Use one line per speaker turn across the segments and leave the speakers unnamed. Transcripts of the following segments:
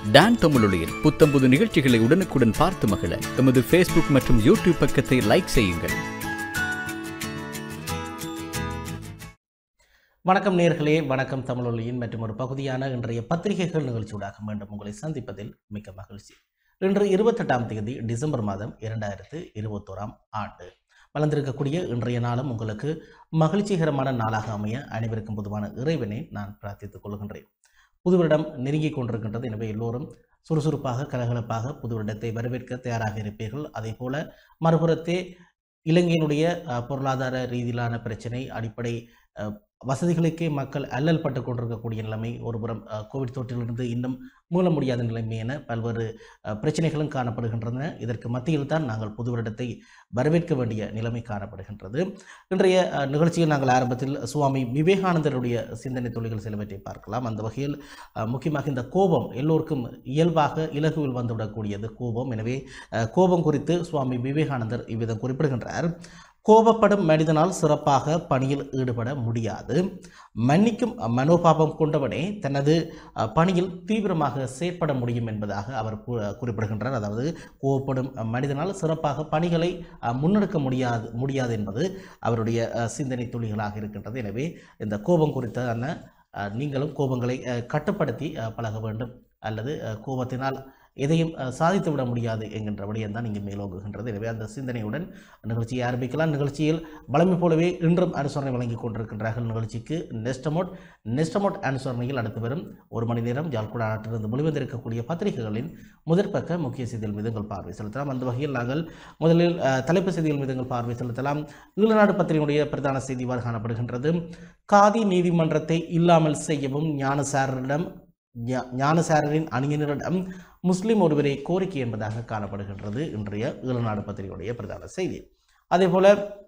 Don தமிழொலியில் புத்தம்புது நிகழ்ச்சிகளை உடனுக்குடன் பார்த்து மகிழ எமது ஃபேஸ்புக் மற்றும் யூடியூப் பக்கத்தை லைக் செய்யுங்கள்
வணக்கம் நேர்களே வணக்கம் தமிழொலியின் மற்றும் ஒரு பகுதியான இன்றைய பத்திரிகைகள் நிகழ்ச்சியூடாக மீண்டும் உங்களை சந்திப்பதில் மிக்க மகிழ்ச்சி இன்று இருபத்தெட்டாம் தேதி டிசம்பர் மாதம் இரண்டாயிரத்து இருபத்தோராம் ஆண்டு வளர்ந்திருக்கக்கூடிய இன்றைய நாளும் உங்களுக்கு மகிழ்ச்சிகரமான நாளாக அமைய அனைவருக்கும் பொதுவான இறைவனை நான் பிரார்த்தித்துக் கொள்கின்றேன் புது வருடம் நெருங்கிக் கொண்டிருக்கின்றது எனவே எல்லோரும் சுறுசுறுப்பாக கலகலப்பாக புது வருடத்தை வரவேற்க தயாராக இருப்பீர்கள் அதே போல மறுபுறத்தே இலங்கையினுடைய அஹ், பொருளாதார ரீதியிலான பிரச்சனை அடிப்படை அஹ், வசதிகளுக்கே மக்கள் அல்லல் பட்டு கொண்டிருக்கக்கூடிய நிலைமை ஒருபுறம் அஹ், கோவிட் தொற்றிலிருந்து இன்னும் மீள முடியாத நிலைமை என பல்வேறு அஹ், பிரச்சனைகளும் காணப்படுகின்றன இதற்கு மத்தியில் தான் நாங்கள் புது வருடத்தை வரவேற்க வேண்டிய நிலைமை காணப்படுகின்றது இன்றைய அஹ், நிகழ்ச்சியில் நாங்கள் ஆரம்பத்தில் சுவாமி விவேகானந்தருடைய சிந்தனை துளிகள் சிலவற்றை பார்க்கலாம் அந்த வகையில் அஹ், முக்கியமாக இந்த கோபம் எல்லோருக்கும் இயல்பாக இலகுவில் வந்துவிடக்கூடியது கோபம் எனவே அஹ், கோபம் குறித்து சுவாமி விவேகானந்தர் இவ்விதம் குறிப்பிடுகின்றார் கோபப்படும் மனிதனால் சிறப்பாக பணியில் ஈடுபட முடியாது மன்னிக்கும் மனோபாவம் கொண்டவனே தனது அஹ், பணியில் தீவிரமாக செயற்பட முடியும் என்பதாக அவர் கு- குறிப்பிடுகின்றார் அதாவது கோபப்படும் மனிதனால் சிறப்பாக பணிகளை அஹ், முன்னெடுக்க முடியாது முடியாது என்பது அவருடைய அஹ், சிந்தனை துளிகளாக இருக்கின்றது எனவே இந்த கோபம் குறித்தான அஹ், நீங்களும் கோபங்களை அஹ், கட்டுப்படுத்தி அஹ், பழக வேண்டும் அல்லது அஹ், கோபத்தினால் எதையும் அஹ், சாதித்து விட முடியாது என்கின்ற விடயம் தான் இங்கே மேலோங்குகின்றது எனவே அந்த சிந்தனையுடன் நிகழ்ச்சியை ஆரம்பிக்கலாம் நிகழ்ச்சியில் வளமை போலவே இன்றும் அனுசரணை வழங்கி கொண்டிருக்கின்றார்கள் நிகழ்ச்சிக்கு நெஸ்டமோட் நெஸ்டமோட் அனுசரணையில் அடுத்து வரும் ஒரு மணி நேரம் ஜால்குடா நாட்டிலிருந்து வெளிவந்திருக்கக்கூடிய பத்திரிகைகளின் முதற்பக்க முக்கிய செய்திகள் மீது எங்கள் பார்வை செலுத்தலாம் அந்த வகையில் நாங்கள் முதலில் அஹ், தலைப்பு செய்திகள் மீது எங்கள் பார்வை செலுத்தலாம் ஈழநாடு பத்திரிகையுடைய பிரதான செய்தி இவ்வாறு காணப்படுகின்றது காதி நீதிமன்றத்தை இல்லாமல் செய்யவும் ஞானசாரரிடம் ஞா- ஞானசாரரின் அணியினரிடம் முஸ்லிம் ஒருவரை கோரிக்கை என்பதாக காணப்படுகின்றது இன்றைய ஈழநாடு பத்திரிகையுடைய பிரதான செய்தி அதேபோல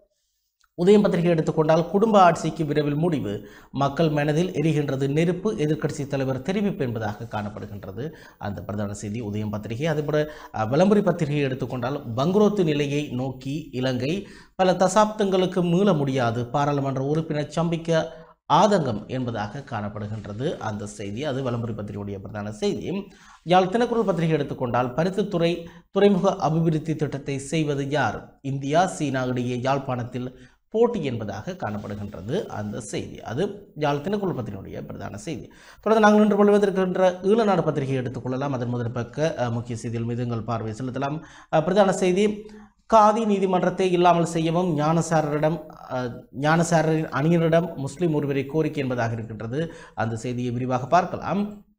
உதயம் பத்திரிகை எடுத்துக்கொண்டால் குடும்ப ஆட்சிக்கு விரைவில் முடிவு மக்கள் மனதில் எரிகின்றது நெருப்பு எதிர்க்கட்சி தலைவர் தெரிவிப்பு என்பதாக காணப்படுகின்றது அந்த பிரதான செய்தி உதயம் பத்திரிகை அதேபோல அஹ், விளம்பரி பத்திரிகையை எடுத்துக்கொண்டால் பங்குரோத்து நிலையை நோக்கி இலங்கை பல தசாப்தங்களுக்கு மீள முடியாது பாராளுமன்ற உறுப்பினர் சம்பிக்க ஆதங்கம் என்பதாக காணப்படுகின்றது அந்த செய்தி அது விளம்பரி பத்திரிகையுடைய பிரதான செய்தி யாழ் தினக்குரல் பத்திரிகை எடுத்துக்கொண்டால் பருத்தித்துறை துறைமுக அபிவிருத்தி திட்டத்தை செய்வது யார் இந்தியா சீனா இடையே யாழ்ப்பாணத்தில் போட்டி என்பதாக காணப்படுகின்றது அந்த செய்தி அது யாழ் தினக்குரல் பத்திரிகையுடைய பிரதான செய்தி தொடர்ந்து நாங்கள் இன்று கொள்வதற்கின்ற ஈழநாடு பத்திரிகையை எடுத்துக்கொள்ளலாம் அதன் முதல் பக்க அஹ், முக்கிய செய்திகள் மீது எங்கள் பார்வை செலுத்தலாம் அஹ், பிரதான செய்தி காதி நீதிமன்றத்தை இல்லாமல் செய்யவும் ஞானசாரரிடம் அஹ், ஞானசாரரின் அணியினரிடம் முஸ்லிம் ஒருவரை கோரிக்கை என்பதாக இருக்கின்றது அந்த செய்தியை விரிவாக பார்க்கலாம்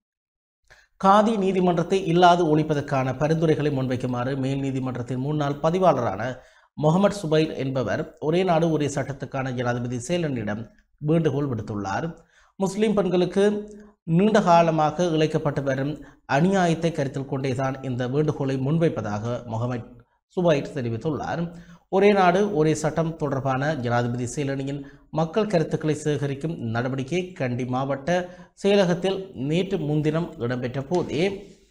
காதி நீதிமன்றத்தை இல்லாது ஒழிப்பதற்கான பரிந்துரைகளை முன்வைக்குமாறு மேல் நீதிமன்றத்தின் முன்னாள் பதிவாளரான முகமது சுபைர் என்பவர் ஒரே நாடு ஒரே சட்டத்துக்கான ஜனாதிபதி சேலனிடம் வேண்டுகோள் விடுத்துள்ளார் முஸ்லிம் பெண்களுக்கு நீண்ட காலமாக இழைக்கப்பட்டு வரும் அநியாயத்தை கருத்தில் கொண்டேதான் இந்த வேண்டுகோளை முன்வைப்பதாக முகமது சுபைர் தெரிவித்துள்ளார் ஒரே நாடு ஒரே சட்டம் தொடர்பான ஜனாதிபதி செயலணியின் மக்கள் கருத்துக்களை சேகரிக்கும் நடவடிக்கை கண்டி மாவட்ட செயலகத்தில் நேற்று முன்தினம் இடம்பெற்ற போதே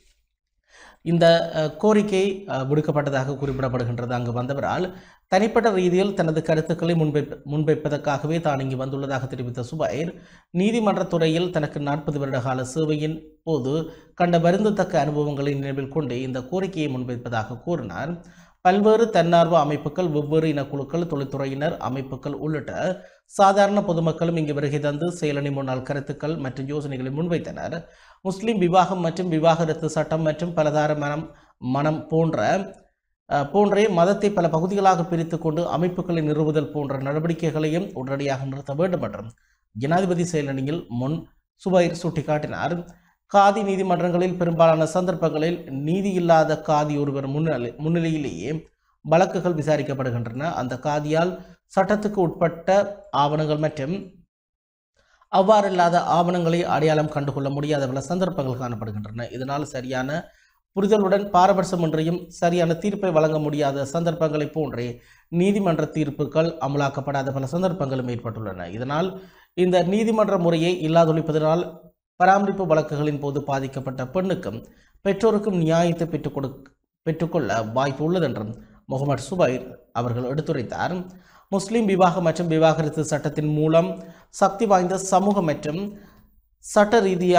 இந்த அஹ், கோரிக்கை அஹ், விடுக்கப்பட்டதாக குறிப்பிடப்படுகின்றது அங்கு வந்தவரால் தனிப்பட்ட ரீதியில் தனது கருத்துக்களை முன்வைப்ப முன்வைப்பதற்காகவே தான் இங்கு வந்துள்ளதாக தெரிவித்த சுபைர் நீதிமன்றத் துறையில் தனக்கு நாற்பது வருட கால சேவையின் போது கண்ட வருந்தத்தக்க அனுபவங்களை நினைவில் கொண்டு இந்த கோரிக்கையை முன்வைப்பதாக கூறினார் பல்வேறு தன்னார்வ அமைப்புகள் வெவ்வேறு இனக்குழுக்கள் தொழில்துறையினர் அமைப்புகள் உள்ளிட்ட சாதாரண பொதுமக்களும் இங்கு வருகை தந்து செயலணி முன்னாள் கருத்துக்கள் மற்றும் யோசனைகளை முன்வைத்தனர் முஸ்லிம் விவாகம் மற்றும் விவாகரத்து சட்டம் மற்றும் பலதார மனம் மனம் போன்ற அஹ், போன்றே மதத்தை பல பகுதிகளாக பிரித்து கொண்டு அமைப்புகளை நிறுவுதல் போன்ற நடவடிக்கைகளையும் உடனடியாக நிறுத்த வேண்டும் என்றும் ஜனாதிபதி செயலணியில் முன் சுபைர் சுட்டிக்காட்டினார் காதி நீதிமன்றங்களில் பெரும்பாலான சந்தர்ப்பங்களில் நீதி இல்லாத காதி ஒருவர் முன்னிலை முன்னிலையிலேயே வழக்குகள் விசாரிக்கப்படுகின்றன அந்த காதியால் சட்டத்துக்கு உட்பட்ட ஆவணங்கள் மற்றும் அவ்வாறில்லாத ஆவணங்களை அடையாளம் கண்டுகொள்ள முடியாத பல சந்தர்ப்பங்கள் காணப்படுகின்றன இதனால் சரியான புரிதலுடன் பாரபட்சமின்றியும் சரியான தீர்ப்பை வழங்க முடியாத சந்தர்ப்பங்களைப் போன்றே நீதிமன்ற தீர்ப்புகள் அமலாக்கப்படாத பல சந்தர்ப்பங்களும் ஏற்பட்டுள்ளன இதனால் இந்த நீதிமன்ற முறையை இல்லாதொழிப்பதனால் பராமரிப்பு வழக்குகளின் போது பாதிக்கப்பட்ட பெண்ணுக்கும் பெற்றோருக்கும் நியாயத்தை பெற்றுக் கொடு பெற்றுக்கொள்ள வாய்ப்பு உள்ளதென்றும் முகமது சுபைர் அவர்கள் எடுத்துரைத்தார் முஸ்லிம் விவாகம் மற்றும் விவாகரத்து சட்டத்தின் மூலம் சக்தி வாய்ந்த சமூக மற்றும் சட்ட ரீதியாக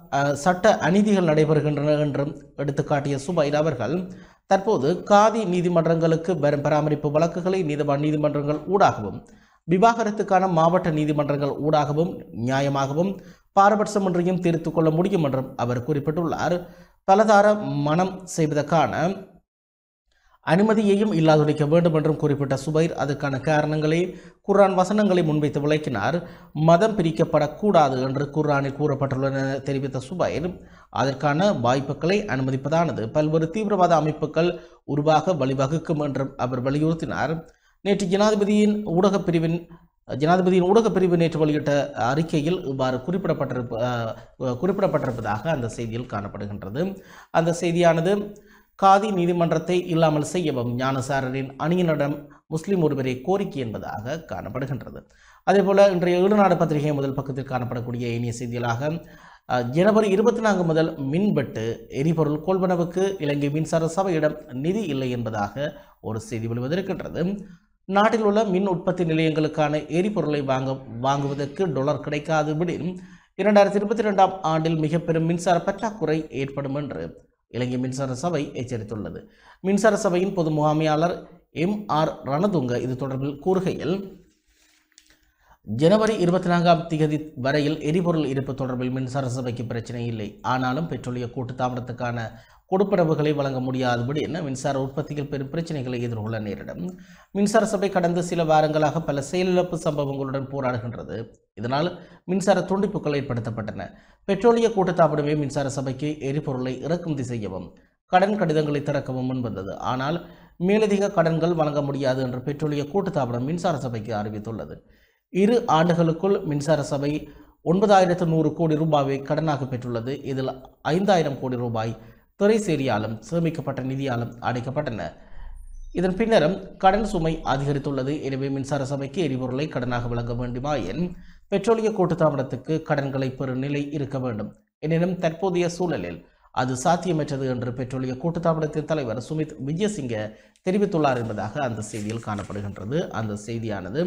அஹ், சட்ட அநீதிகள் நடைபெறுகின்றன என்றும் எடுத்துக்காட்டிய சுபைர் அவர்கள் தற்போது காதி நீதிமன்றங்களுக்கு வரும் பராமரிப்பு வழக்குகளை நீதிவான் நீதிமன்றங்கள் ஊடாகவும் விவாகரத்துக்கான மாவட்ட நீதிமன்றங்கள் ஊடாகவும் நியாயமாகவும் பாரபட்சமின்றியும் தீர்த்து கொள்ள முடியும் என்றும் அவர் குறிப்பிட்டுள்ளார் பலதார மனம் செய்வதற்கான அனுமதியையும் இல்லாதொழிக்க வேண்டும் என்றும் குறிப்பிட்ட சுபைர் அதற்கான காரணங்களை குர்ஆன் வசனங்களை முன்வைத்து விளக்கினார் மதம் பிரிக்கப்படக்கூடாது என்று குர்ஆனில் கூறப்பட்டுள்ளன என தெரிவித்த சுபைர் அதற்கான வாய்ப்புகளை அனுமதிப்பதானது பல்வேறு தீவிரவாத அமைப்புகள் உருவாக வழிவகுக்கும் என்றும் அவர் வலியுறுத்தினார் நேற்று ஜனாதிபதியின் ஊடகப் பிரிவின் ஜனாதிபதியின் ஊடகப் பிரிவு நேற்று வெளியிட்ட அறிக்கையில் இவ்வாறு குறிப்பிடப்பட்டிருப்ப அஹ், குறிப்பிடப்பட்டிருப்பதாக அந்த செய்தியில் காணப்படுகின்றது அந்த செய்தியானது காதி நீதிமன்றத்தை இல்லாமல் செய்யவும் ஞானசாரரின் அணியினரிடம் முஸ்லிம் ஒருவரே கோரிக்கை என்பதாக காணப்படுகின்றது அதேபோல இன்றைய ஈடுநாடு பத்திரிகை முதல் பக்கத்தில் காணப்படக்கூடிய இனிய செய்திகளாக அஹ், ஜனவரி இருபத்தி நான்கு முதல் மின்வெட்டு எரிபொருள் கொள்வனவுக்கு இலங்கை மின்சார சபையிடம் நிதி இல்லை என்பதாக ஒரு செய்தி வெளிவந்திருக்கின்றது நாட்டில் உள்ள மின் உற்பத்தி நிலையங்களுக்கான எரிபொருளை வாங்க வாங்குவதற்கு டொலர் கிடைக்காது விடின் இரண்டாயிரத்தி இருபத்தி ரெண்டாம் ஆண்டில் மிக பெரும் மின்சார பற்றாக்குறை ஏற்படும் என்று இலங்கை மின்சார சபை எச்சரித்துள்ளது மின்சார சபையின் பொது முகாமையாளர் எம் ஆர் ரணதுங்க இது தொடர்பில் கூறுகையில் ஜனவரி இருபத்தி நான்காம் தேதி வரையில் எரிபொருள் இருப்பு தொடர்பில் மின்சார சபைக்கு பிரச்சனை இல்லை ஆனாலும் பெட்ரோலிய கூட்டுத்தாபனத்துக்கான கொடுப்பனவுகளை வழங்க முடியாதபடி என்ன மின்சார உற்பத்தியில் பெரும் பிரச்சனைகளை எதிர்கொள்ள நேரிடும் மின்சார சபை கடந்த சில வாரங்களாக பல செயலிழப்பு சம்பவங்களுடன் போராடுகின்றது இதனால் மின்சார துண்டிப்புகள் ஏற்படுத்தப்பட்டன பெட்ரோலிய கூட்டுத்தாபனமே மின்சார சபைக்கு எரிபொருளை இறக்குமதி செய்யவும் கடன் கடிதங்களை திறக்கவும் முன்வந்தது ஆனால் மேலதிக கடன்கள் வழங்க முடியாது என்று பெட்ரோலிய கூட்டுத்தாபனம் மின்சார சபைக்கு அறிவித்துள்ளது இரு ஆண்டுகளுக்குள் மின்சார சபை ஒன்பதாயிரத்து நூறு கோடி ரூபாயை கடனாக பெற்றுள்ளது இதில் ஐந்தாயிரம் கோடி ரூபாய் திரைசேரியாலும் சேமிக்கப்பட்ட நிதியாலும் அடைக்கப்பட்டன இதன் பின்னரும் கடன் சுமை அதிகரித்துள்ளது எனவே மின்சார சபைக்கு எரிபொருளை கடனாக வழங்க வேண்டுமாயின் பெட்ரோலிய கூட்டுத்தாபனத்துக்கு கடன்களை பெறும் நிலை இருக்க வேண்டும் எனினும் தற்போதைய சூழலில் அது சாத்தியமற்றது என்று பெட்ரோலிய கூட்டுத்தாபனத்தின் தலைவர் சுமித் விஜயசிங்க தெரிவித்துள்ளார் என்பதாக அந்த செய்தியில் காணப்படுகின்றது அந்த செய்தியானது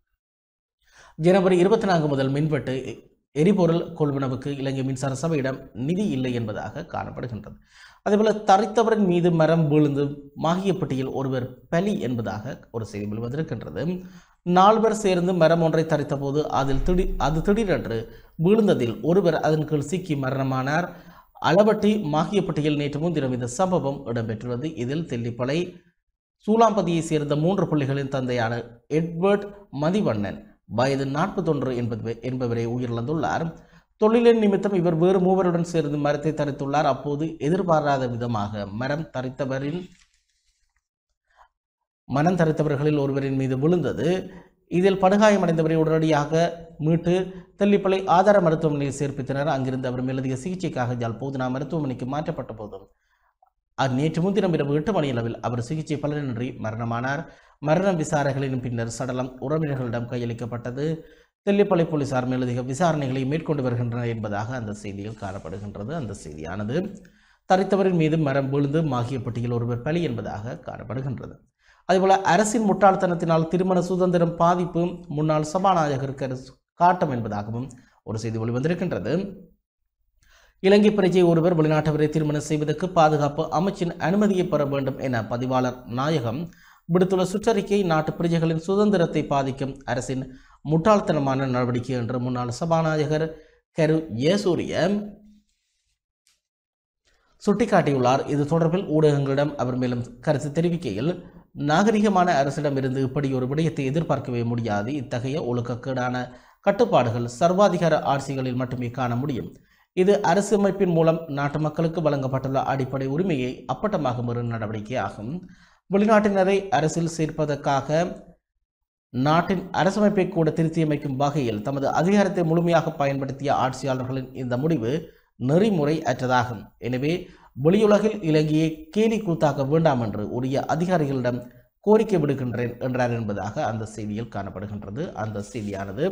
ஜனவரி இருபத்தி நான்கு முதல் மின்வெட்டு எ- எரிபொருள் கொள்வனவுக்கு இலங்கை மின்சார சபையிடம் நிதி இல்லை என்பதாக காணப்படுகின்றது அதேபோல தரித்தவரின் மீது மரம் விழுந்து மாகியப்பட்டியில் ஒருவர் பலி என்பதாக ஒரு செய்தி வெளிவந்திருக்கின்றது நால்வர் சேர்ந்து மரம் ஒன்றை தரித்தபோது அதில் திடீ அது திடீரென்று விழுந்ததில் ஒருவர் அதன் கீழ் சிக்கி மரணமானார் அளவட்டி மாகியப்பட்டியில் நேற்று முன்தினம் இந்த சம்பவம் இடம்பெற்றுள்ளது இதில் தெல்லிப்பளை சூலாம்பதியைச் சேர்ந்த மூன்று பிள்ளைகளின் தந்தையான எட்வர்ட் மதிவண்ணன் வயது நாற்பத்தொன்று என்பது என்பவரை உயிரிழந்துள்ளார் தொழிலின் நிமித்தம் இவர் வேறு மூவருடன் சேர்ந்து மரத்தை தரித்துள்ளார் அப்போது எதிர்பாராத விதமாக மரம் தரித்தவரின் மனம் தரித்தவர்களில் ஒருவரின் மீது விழுந்தது இதில் படுகாயமடைந்தவரை உடனடியாக மீட்டு தெல்லிப்பளை ஆதார மருத்துவமனையில் சேர்ப்பித்தனர் அங்கிருந்து அவர் மேலதிக சிகிச்சைக்காக ஜால் போதனா மருத்துவமனைக்கு மாற்றப்பட்ட போதும் அ- நேற்று முன்தினம் இரவு எட்டு மணியளவில் அவர் சிகிச்சை பலனின்றி மரணமானார் மரண விசாரணைகளின் பின்னர் சடலம் உறவினர்களிடம் கையளிக்கப்பட்டது தெல்லிப்பளை போலீசார் மேலதிக விசாரணைகளை மேற்கொண்டு வருகின்றனர் என்பதாக அந்த செய்தியில் காணப்படுகின்றது அந்த செய்தியானது தரித்தவரின் மீது மரம் விழுந்து மாகியப்பட்டியில் ஒருவர் பலி என்பதாக காணப்படுகின்றது அதேபோல அரசின் முட்டாள்தனத்தினால் திருமண சுதந்திரம் பாதிப்பு முன்னாள் சபாநாயகர் கரு- காட்டம் என்பதாகவும் ஒரு செய்தி வெளிவந்திருக்கின்றது இலங்கை பிரஜை ஒருவர் வெளிநாட்டவரை திருமணம் செய்வதற்கு பாதுகாப்பு அமைச்சின் அனுமதியை பெற வேண்டும் என பதிவாளர் நாயகம் விடுத்துள்ள சுற்றறிக்கை நாட்டு பிரஜைகளின் சுதந்திரத்தை பாதிக்கும் அரசின் முட்டாள்தனமான நடவடிக்கை என்று முன்னாள் சபாநாயகர் கரு ஏசூரிய சுட்டிக்காட்டியுள்ளார் இது தொடர்பில் ஊடகங்களிடம் அவர் மேலும் கருத்து தெரிவிக்கையில் நாகரிகமான அரசிடமிருந்து இப்படி ஒரு விடயத்தை எதிர்பார்க்கவே முடியாது இத்தகைய ஒழுக்கக்கேடான கட்டுப்பாடுகள் சர்வாதிகார ஆட்சிகளில் மட்டுமே காண முடியும் இது அரசமைப்பின் மூலம் நாட்டு மக்களுக்கு வழங்கப்பட்டுள்ள அடிப்படை உரிமையை அப்பட்டமாக மீறும் நடவடிக்கை ஆகும் வெளிநாட்டினரை அரசில் சேர்ப்பதற்காக நாட்டின் அரசமைப்பை கூட திருத்தியமைக்கும் வகையில் தமது அதிகாரத்தை முழுமையாக பயன்படுத்திய ஆட்சியாளர்களின் இந்த முடிவு நெறிமுறை அற்றதாகும் எனவே வெளியுலகில் இலங்கையை கேலி கூத்தாக்க வேண்டாம் என்று உரிய அதிகாரிகளிடம் கோரிக்கை விடுகின்றேன் என்றார் என்பதாக அந்த செய்தியில் காணப்படுகின்றது அந்த செய்தியானது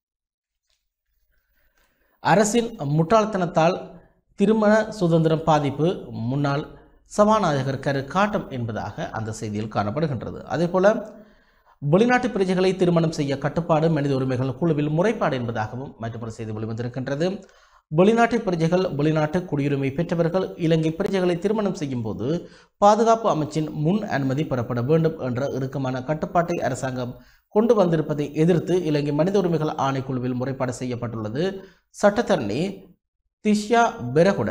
அரசின் முட்டாள்தனத்தால் திருமண சுதந்திரம் பாதிப்பு முன்னாள் சபாநாயகர் கரு காட்டம் என்பதாக அந்த செய்தியில் காணப்படுகின்றது அதேபோல வெளிநாட்டு பிரஜைகளை திருமணம் செய்ய கட்டுப்பாடு மனித உரிமைகள் குழுவில் முறைப்பாடு என்பதாகவும் மற்றொரு செய்தி வெளிவந்திருக்கின்றது வெளிநாட்டு பிரஜைகள் வெளிநாட்டு குடியுரிமை பெற்றவர்கள் இலங்கை பிரஜைகளை திருமணம் செய்யும் போது பாதுகாப்பு அமைச்சின் முன் அனுமதி பெறப்பட வேண்டும் என்ற இறுக்கமான கட்டுப்பாட்டை அரசாங்கம் கொண்டு வந்திருப்பதை எதிர்த்து இலங்கை மனித உரிமைகள் ஆணைக்குழுவில் முறைப்பாடு செய்யப்பட்டுள்ளது சட்டத்தரணி திஷ்யா பெரகுட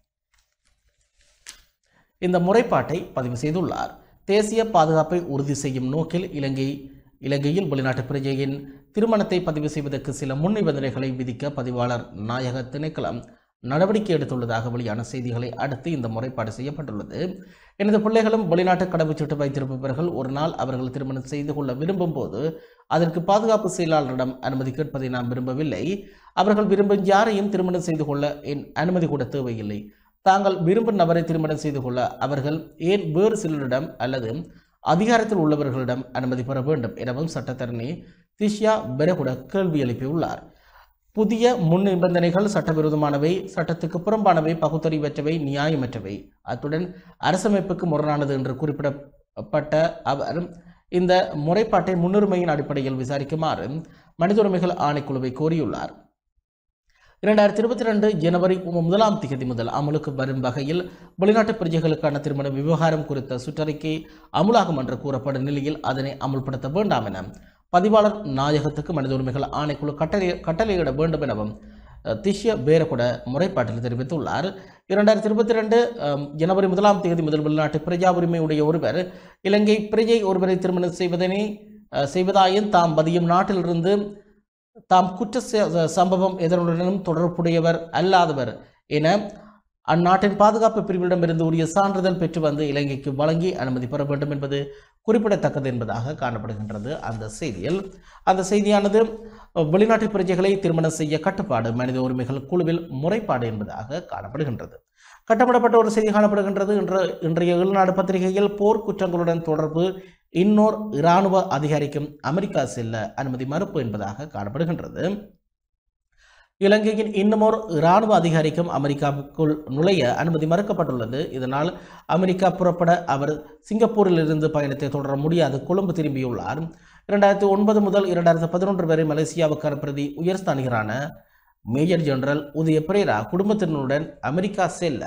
இந்த முறைப்பாட்டை பதிவு செய்துள்ளார் தேசிய பாதுகாப்பை உறுதி செய்யும் நோக்கில் இலங்கை இலங்கையில் வெளிநாட்டு பிரஜையின் திருமணத்தை பதிவு செய்வதற்கு சில முன் நிபந்தனைகளை விதிக்க பதிவாளர் நாயக திணைக்களம் நடவடிக்கை எடுத்துள்ளதாக வெளியான செய்திகளை அடுத்து இந்த முறைப்பாடு செய்யப்பட்டுள்ளது எனது பிள்ளைகளும் வெளிநாட்டு கடவுச்சீட்டு வைத்திருப்பவர்கள் ஒரு நாள் அவர்கள் திருமணம் செய்து கொள்ள விரும்பும் போது அதற்கு பாதுகாப்பு செயலாளரிடம் அனுமதி கேட்பதை நாம் விரும்பவில்லை அவர்கள் விரும்பும் யாரையும் திருமணம் செய்து கொள்ள என் அனுமதி கூட தேவையில்லை தாங்கள் விரும்பும் நபரை திருமணம் செய்து கொள்ள அவர்கள் ஏன் வேறு சிலரிடம் அல்லது அதிகாரத்தில் உள்ளவர்களிடம் அனுமதி பெற வேண்டும் எனவும் சட்டத்தரணி திஷ்யா பெரகுட கேள்வி எழுப்பியுள்ளார் புதிய முன் நிபந்தனைகள் சட்டவிரோதமானவை சட்டத்துக்கு புறம்பானவை பகுத்தறிவற்றவை நியாயமற்றவை அத்துடன் அரசமைப்புக்கு முரணானது என்று குறிப்பிடப்பட்ட அவர் இந்த முறைப்பாட்டை முன்னுரிமையின் அடிப்படையில் விசாரிக்குமாறு மனித உரிமைகள் ஆணைக்குழுவை கோரியுள்ளார் இரண்டாயிரத்தி இருபத்தி ரெண்டு ஜனவரி முதலாம் திகதி முதல் அமலுக்கு வரும் வகையில் வெளிநாட்டு பிரஜைகளுக்கான திருமண விவகாரம் குறித்த சுற்றறிக்கை அமுலாகும் என்று கூறப்படும் நிலையில் அதனை அமுல்படுத்த வேண்டாம் என பதிவாளர் நாயகத்துக்கு மனித உரிமைகள் ஆணைக்குழு கட்டளை கட்டளையிட வேண்டும் எனவும் அஹ், திஷ்ய பேரகுட முறைப்பாட்டில் தெரிவித்துள்ளார் இரண்டாயிரத்தி இருபத்தி ரெண்டு ஜனவரி முதலாம் தேதி முதல் வெளிநாட்டு பிரஜா உரிமை உடைய ஒருவர் இலங்கை பிரஜை ஒருவரை திருமணம் செய்வதனை அஹ், செய்வதாயின் தாம் பதியும் நாட்டிலிருந்து தாம் குற்ற ச- சம்பவம் எதனுடனும் தொடர்புடையவர் அல்லாதவர் என அந்நாட்டின் பாதுகாப்பு பிரிவிடமிருந்து உரிய சான்றிதழ் பெற்று வந்து இலங்கைக்கு வழங்கி அனுமதி பெற வேண்டும் என்பது குறிப்பிடத்தக்கது என்பதாக காணப்படுகின்றது அந்த செய்தியில் அந்த செய்தியானது அஹ், வெளிநாட்டு பிரஜைகளை திருமணம் செய்ய கட்டுப்பாடு மனித உரிமைகள் குழுவில் முறைப்பாடு என்பதாக காணப்படுகின்றது கட்டமிடப்பட்ட ஒரு செய்தி காணப்படுகின்றது இன்று இன்றைய உள்நாடு பத்திரிகையில் போர் குற்றங்களுடன் தொடர்பு இன்னோர் இராணுவ அதிகாரிக்கும் அமெரிக்கா செல்ல அனுமதி மறுப்பு என்பதாக காணப்படுகின்றது இலங்கையின் இன்னுமோர் இராணுவ அதிகாரிக்கும் அமெரிக்காவுக்குள் நுழைய அனுமதி மறுக்கப்பட்டுள்ளது இதனால் அமெரிக்கா புறப்பட அவர் சிங்கப்பூரில் இருந்து பயணத்தை தொடர முடியாது கொழும்பு திரும்பியுள்ளார் இரண்டாயிரத்தி ஒன்பது முதல் இரண்டாயிரத்தி பதினொன்று வரை மலேசியாவுக்கான பிரதி உயர்ஸ்தானிகரான மேஜர் ஜெனரல் உதய பிரேரா குடும்பத்தினருடன் அமெரிக்கா செல்ல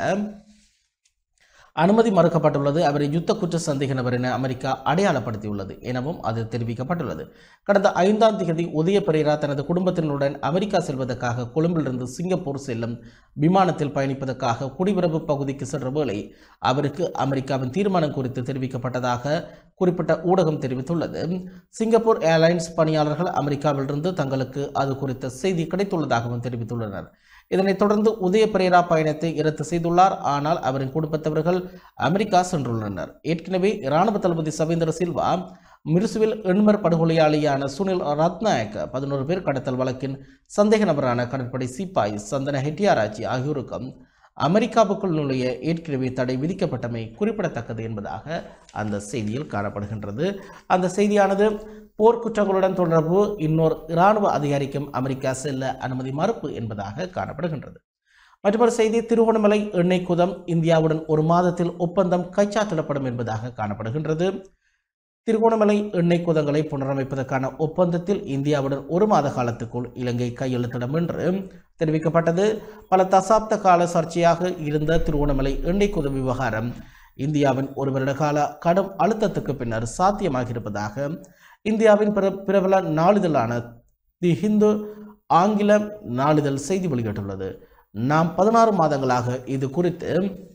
அனுமதி மறுக்கப்பட்டுள்ளது அவரை யுத்த குற்ற சந்தேக நபர் என அமெரிக்கா அடையாளப்படுத்தியுள்ளது எனவும் அது தெரிவிக்கப்பட்டுள்ளது கடந்த ஐந்தாம் தேதி உதய பெரேரா தனது குடும்பத்தினருடன் அமெரிக்கா செல்வதற்காக கொழும்பிலிருந்து சிங்கப்பூர் செல்லும் விமானத்தில் பயணிப்பதற்காக குடிபரப்பு பகுதிக்கு சென்ற வேளை அவருக்கு அமெரிக்காவின் தீர்மானம் குறித்து தெரிவிக்கப்பட்டதாக குறிப்பிட்ட ஊடகம் தெரிவித்துள்ளது சிங்கப்பூர் ஏர்லைன்ஸ் பணியாளர்கள் அமெரிக்காவிலிருந்து தங்களுக்கு அது குறித்த செய்தி கிடைத்துள்ளதாகவும் தெரிவித்துள்ளனர் இதனைத் தொடர்ந்து உதய பெரேரா பயணத்தை ரத்து செய்துள்ளார் ஆனால் அவரின் குடும்பத்தவர்கள் அமெரிக்கா சென்றுள்ளனர் ஏற்கனவே இராணுவ தளபதி சவேந்திர சில்வா மிருசுவில் எண்மர் படுகொலையாளியான சுனில் ரத்நாயக் பதினோரு பேர் கடத்தல் வழக்கின் சந்தேக நபரான கடற்படை சிப்பாய் சந்தன ஹெட்டியாராச்சி ஆகியோருக்கும் அமெரிக்காவுக்குள் நுழைய ஏற்கனவே தடை விதிக்கப்பட்டமை குறிப்பிடத்தக்கது என்பதாக அந்த செய்தியில் காணப்படுகின்றது அந்த செய்தியானது போர்க்குற்றங்களுடன் தொடர்பு இன்னொரு இராணுவ அதிகாரிக்கும் அமெரிக்கா செல்ல அனுமதி மறுப்பு என்பதாக காணப்படுகின்றது மற்றொரு செய்தி திருகோணமலை எண்ணெய் குதம் இந்தியாவுடன் ஒரு மாதத்தில் ஒப்பந்தம் கைச்சாத்திடப்படும் என்பதாக காணப்படுகின்றது திருகோணமலை எண்ணெய் குதங்களை புனரமைப்பதற்கான ஒப்பந்தத்தில் இந்தியாவுடன் ஒரு மாத காலத்துக்குள் இலங்கை கையெழுத்திடும் என்று தெரிவிக்கப்பட்டது பல தசாப்த கால சர்ச்சையாக இருந்த திருகோணமலை எண்ணெய் குத விவகாரம் இந்தியாவின் ஒரு வருட கால கடும் அழுத்தத்துக்கு பின்னர் சாத்தியமாகியிருப்பதாக இந்தியாவின் பிற பிரபல நாளிதழான தி ஹிந்து ஆங்கில நாளிதழ் செய்தி வெளியிட்டுள்ளது நாம் பதினாறு மாதங்களாக இது குறித்து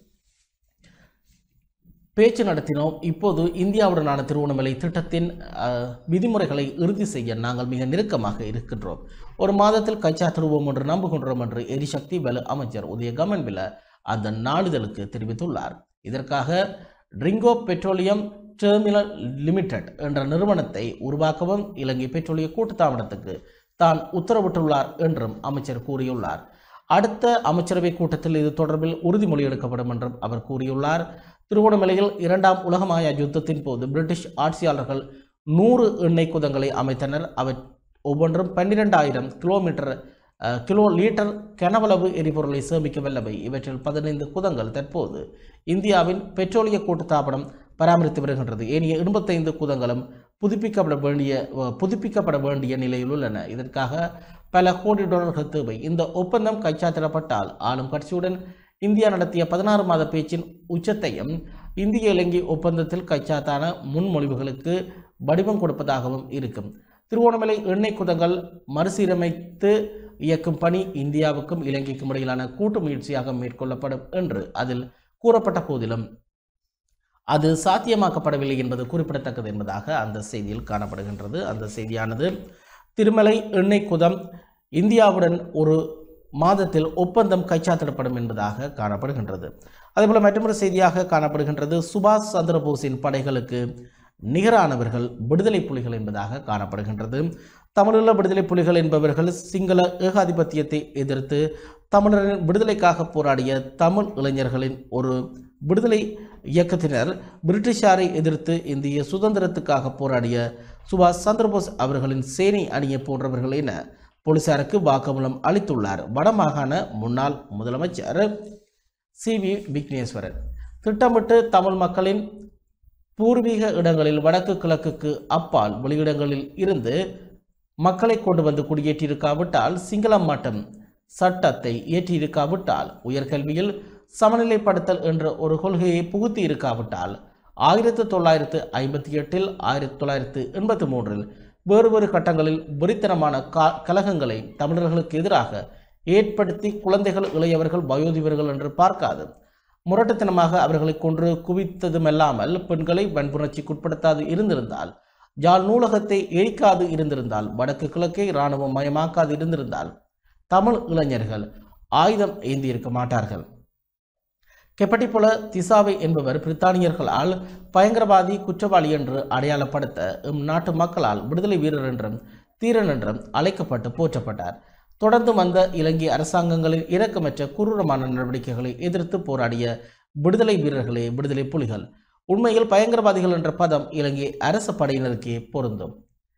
பேச்சு நடத்தினோம் இப்போது இந்தியாவுடனான திருவண்ணாமலை திட்டத்தின் அஹ், விதிமுறைகளை இறுதி செய்ய நாங்கள் மிக நெருக்கமாக இருக்கின்றோம் ஒரு மாதத்தில் கைச்சாத்திடுவோம் என்று நம்புகின்றோம் என்று எரிசக்தி வலு அமைச்சர் உதய கமன்பில அந்த நாளிதழுக்கு தெரிவித்துள்ளார் இதற்காக ட்ரிங்கோ பெட்ரோலியம் டெர்மினல் லிமிடெட் என்ற நிறுவனத்தை உருவாக்கவும் இலங்கை பெட்ரோலிய கூட்டுத்தாபனத்துக்கு தான் உத்தரவிட்டுள்ளார் என்றும் அமைச்சர் கூறியுள்ளார் அடுத்த அமைச்சரவை கூட்டத்தில் இது தொடர்பில் உறுதிமொழி எடுக்கப்படும் என்றும் அவர் கூறியுள்ளார் திருவோணமலையில் இரண்டாம் உலகமாய யுத்தத்தின் போது பிரிட்டிஷ் ஆட்சியாளர்கள் நூறு எண்ணெய் குதங்களை அமைத்தனர் அவை ஒவ்வொன்றும் பன்னிரெண்டாயிரம் கிலோமீட்டர் அஹ், கிலோ லீட்டர் கனவளவு எரிபொருளை சேமிக்க வல்லவை இவற்றில் பதினைந்து குதங்கள் தற்போது இந்தியாவின் பெட்ரோலிய கூட்டுத்தாபனம் பராமரித்து வருகின்றது ஏனைய எண்பத்தைந்து குதங்களும் புதுப்பிக்கப்பட வேண்டிய அஹ், புதுப்பிக்கப்பட வேண்டிய நிலையில் உள்ளன இதற்காக பல கோடி டாலர்கள் தேவை இந்த ஒப்பந்தம் கைச்சாத்திடப்பட்டால் ஆளும் கட்சியுடன் இந்தியா நடத்திய பதினாறு மாத பேச்சின் உச்சத்தையும் இந்திய இலங்கை ஒப்பந்தத்தில் கைச்சாத்தான முன்மொழிவுகளுக்கு வடிவம் கொடுப்பதாகவும் இருக்கும் திருவோணமலை எண்ணெய் குதங்கள் மறுசீரமைத்து இயக்கும் பணி இந்தியாவுக்கும் இலங்கைக்கும் இடையிலான கூட்டு முயற்சியாக மேற்கொள்ளப்படும் என்று அதில் கூறப்பட்ட போதிலும் அது சாத்தியமாக்கப்படவில்லை என்பது குறிப்பிடத்தக்கது என்பதாக அந்த செய்தியில் காணப்படுகின்றது அந்த செய்தியானது திருமலை எண்ணெய் குதம் இந்தியாவுடன் ஒரு மாதத்தில் ஒப்பந்தம் கைச்சாத்திடப்படும் என்பதாக காணப்படுகின்றது அதேபோல மற்றொரு செய்தியாக காணப்படுகின்றது சுபாஷ் சந்திரபோஸின் படைகளுக்கு நிகரானவர்கள் விடுதலை புலிகள் என்பதாக காணப்படுகின்றது தமிழீழ விடுதலை புலிகள் என்பவர்கள் சிங்கள ஏகாதிபத்தியத்தை எதிர்த்து தமிழரின் விடுதலைக்காக போராடிய தமிழ் இளைஞர்களின் ஒரு விடுதலை இயக்கத்தினர் பிரிட்டிஷாரை எதிர்த்து இந்திய சுதந்திரத்துக்காக போராடிய சுபாஷ் சந்திரபோஸ் அவர்களின் சேனை அணியை போன்றவர்கள் என போலீசாருக்கு வாக்குமூலம் அளித்துள்ளார் வடமாகாண முன்னாள் முதலமைச்சர் சி வி விக்னேஸ்வரன் திட்டமிட்டு தமிழ் மக்களின் பூர்வீக இடங்களில் வடக்கு கிழக்குக்கு அப்பால் வெளியிடங்களில் இருந்து மக்களை கொண்டு வந்து குடியேற்றியிருக்காவிட்டால் சிங்களம் மட்டும் சட்டத்தை இயற்றியிருக்காவிட்டால் உயர்கல்வியில் சமநிலைப்படுத்தல் என்ற ஒரு கொள்கையை புகுத்தி இருக்காவிட்டால் ஆயிரத்து தொள்ளாயிரத்து ஐம்பத்தி எட்டில் ஆயிரத்தி தொள்ளாயிரத்து எண்பத்தி மூன்றில் வேறு வேறு கட்டங்களில் வெறித்தனமான கா கலகங்களை தமிழர்களுக்கு எதிராக ஏற்படுத்தி குழந்தைகள் இளையவர்கள் வயோதிபர்கள் என்று பார்க்காது முரட்டுத்தனமாக அவர்களை கொன்று குவித்ததுமல்லாமல் பெண்களை வன்புணர்ச்சிக்குட்படுத்தாது இருந்திருந்தால் யாழ் நூலகத்தை எரிக்காது இருந்திருந்தால் வடக்கு கிழக்கை இராணுவம் மயமாக்காது இருந்திருந்தால் தமிழ் இளைஞர்கள் ஆயுதம் ஏந்தியிருக்க மாட்டார்கள் கெப்பட்டிபொல திசாவை என்பவர் பிரித்தானியர்களால் பயங்கரவாதி குற்றவாளி என்று அடையாளப்படுத்த இம் நாட்டு மக்களால் விடுதலை வீரர் என்றும் தீரன் என்றும் அழைக்கப்பட்டு போற்றப்பட்டார் தொடர்ந்து வந்த இலங்கை அரசாங்கங்களின் இரக்கமற்ற குரூரமான நடவடிக்கைகளை எதிர்த்து போராடிய விடுதலை வீரர்களே விடுதலை புலிகள் உண்மையில் பயங்கரவாதிகள் என்ற பதம் இலங்கை அரச படையினருக்கே பொருந்தும்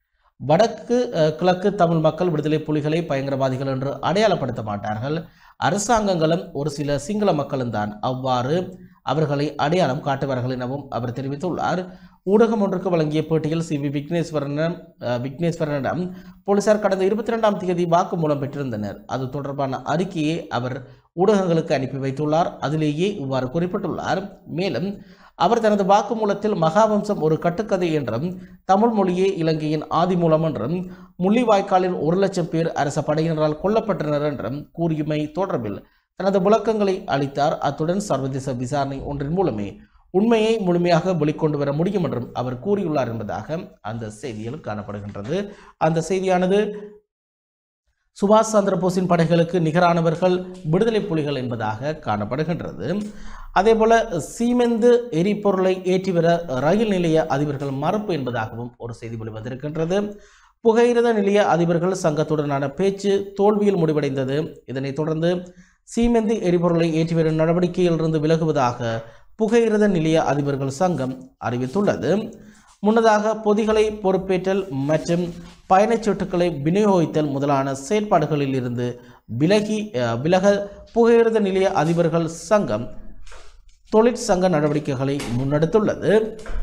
வடக்கு அஹ், கிழக்கு தமிழ் மக்கள் விடுதலை புலிகளை பயங்கரவாதிகள் என்று அடையாளப்படுத்த மாட்டார்கள் அரசாங்கங்களும் ஒரு சில சிங்கள மக்களும் தான் அவ்வாறு அவர்களை அடையாளம் காட்டுவார்கள் எனவும் அவர் தெரிவித்துள்ளார் ஊடகம் ஒன்றுக்கு வழங்கிய பேட்டியில் சி வி விக்னேஸ்வரனிடம் அஹ், விக்னேஸ்வரனிடம் போலீசார் கடந்த இருபத்தி ரெண்டாம் தேதி வாக்குமூலம் பெற்றிருந்தனர் அது தொடர்பான அறிக்கையை அவர் ஊடகங்களுக்கு அனுப்பி வைத்துள்ளார் அதிலேயே இவ்வாறு குறிப்பிட்டுள்ளார் மேலும் அவர் தனது வாக்குமூலத்தில் மகாவம்சம் ஒரு கட்டுக்கதை என்றும் தமிழ் மொழியே இலங்கையின் ஆதிமூலம் என்றும் முள்ளிவாய்க்காலில் ஒரு லட்சம் பேர் அரச படையினரால் கொல்லப்பட்டனர் என்றும் கூறியமை தொடர்பில் தனது விளக்கங்களை அளித்தார் அத்துடன் சர்வதேச விசாரணை ஒன்றின் மூலமே உண்மையை முழுமையாக வெளிக்கொண்டு வர முடியும் என்றும் அவர் கூறியுள்ளார் என்பதாக அந்த செய்தியில் காணப்படுகின்றது அந்த செய்தியானது சுபாஷ் சந்திரபோஸின் படைகளுக்கு நிகரானவர்கள் விடுதலை புலிகள் என்பதாக காணப்படுகின்றது அதேபோல சீமெந்து எரிபொருளை ஏற்றி வர ரயில் நிலைய அதிபர்கள் மறுப்பு என்பதாகவும் ஒரு செய்தி வெளிவந்திருக்கின்றது புகையிரத நிலைய அதிபர்கள் சங்கத்துடனான பேச்சு தோல்வியில் முடிவடைந்தது இதனைத் தொடர்ந்து சீமெந்து எரிபொருளை ஏற்றி வரும் நடவடிக்கையிலிருந்து விலகுவதாக புகையிரத நிலைய அதிபர்கள் சங்கம் அறிவித்துள்ளது முன்னதாக பொதிகளை பொறுப்பேற்றல் மற்றும் பயணச்சீட்டுகளை விநியோகித்தல் முதலான செயற்பாடுகளில் இருந்து விலகி அஹ், விலக புகையிரத நிலைய அதிபர்கள் சங்கம் தொழிற்சங்க நடவடிக்கைகளை முன்னெடுத்துள்ளது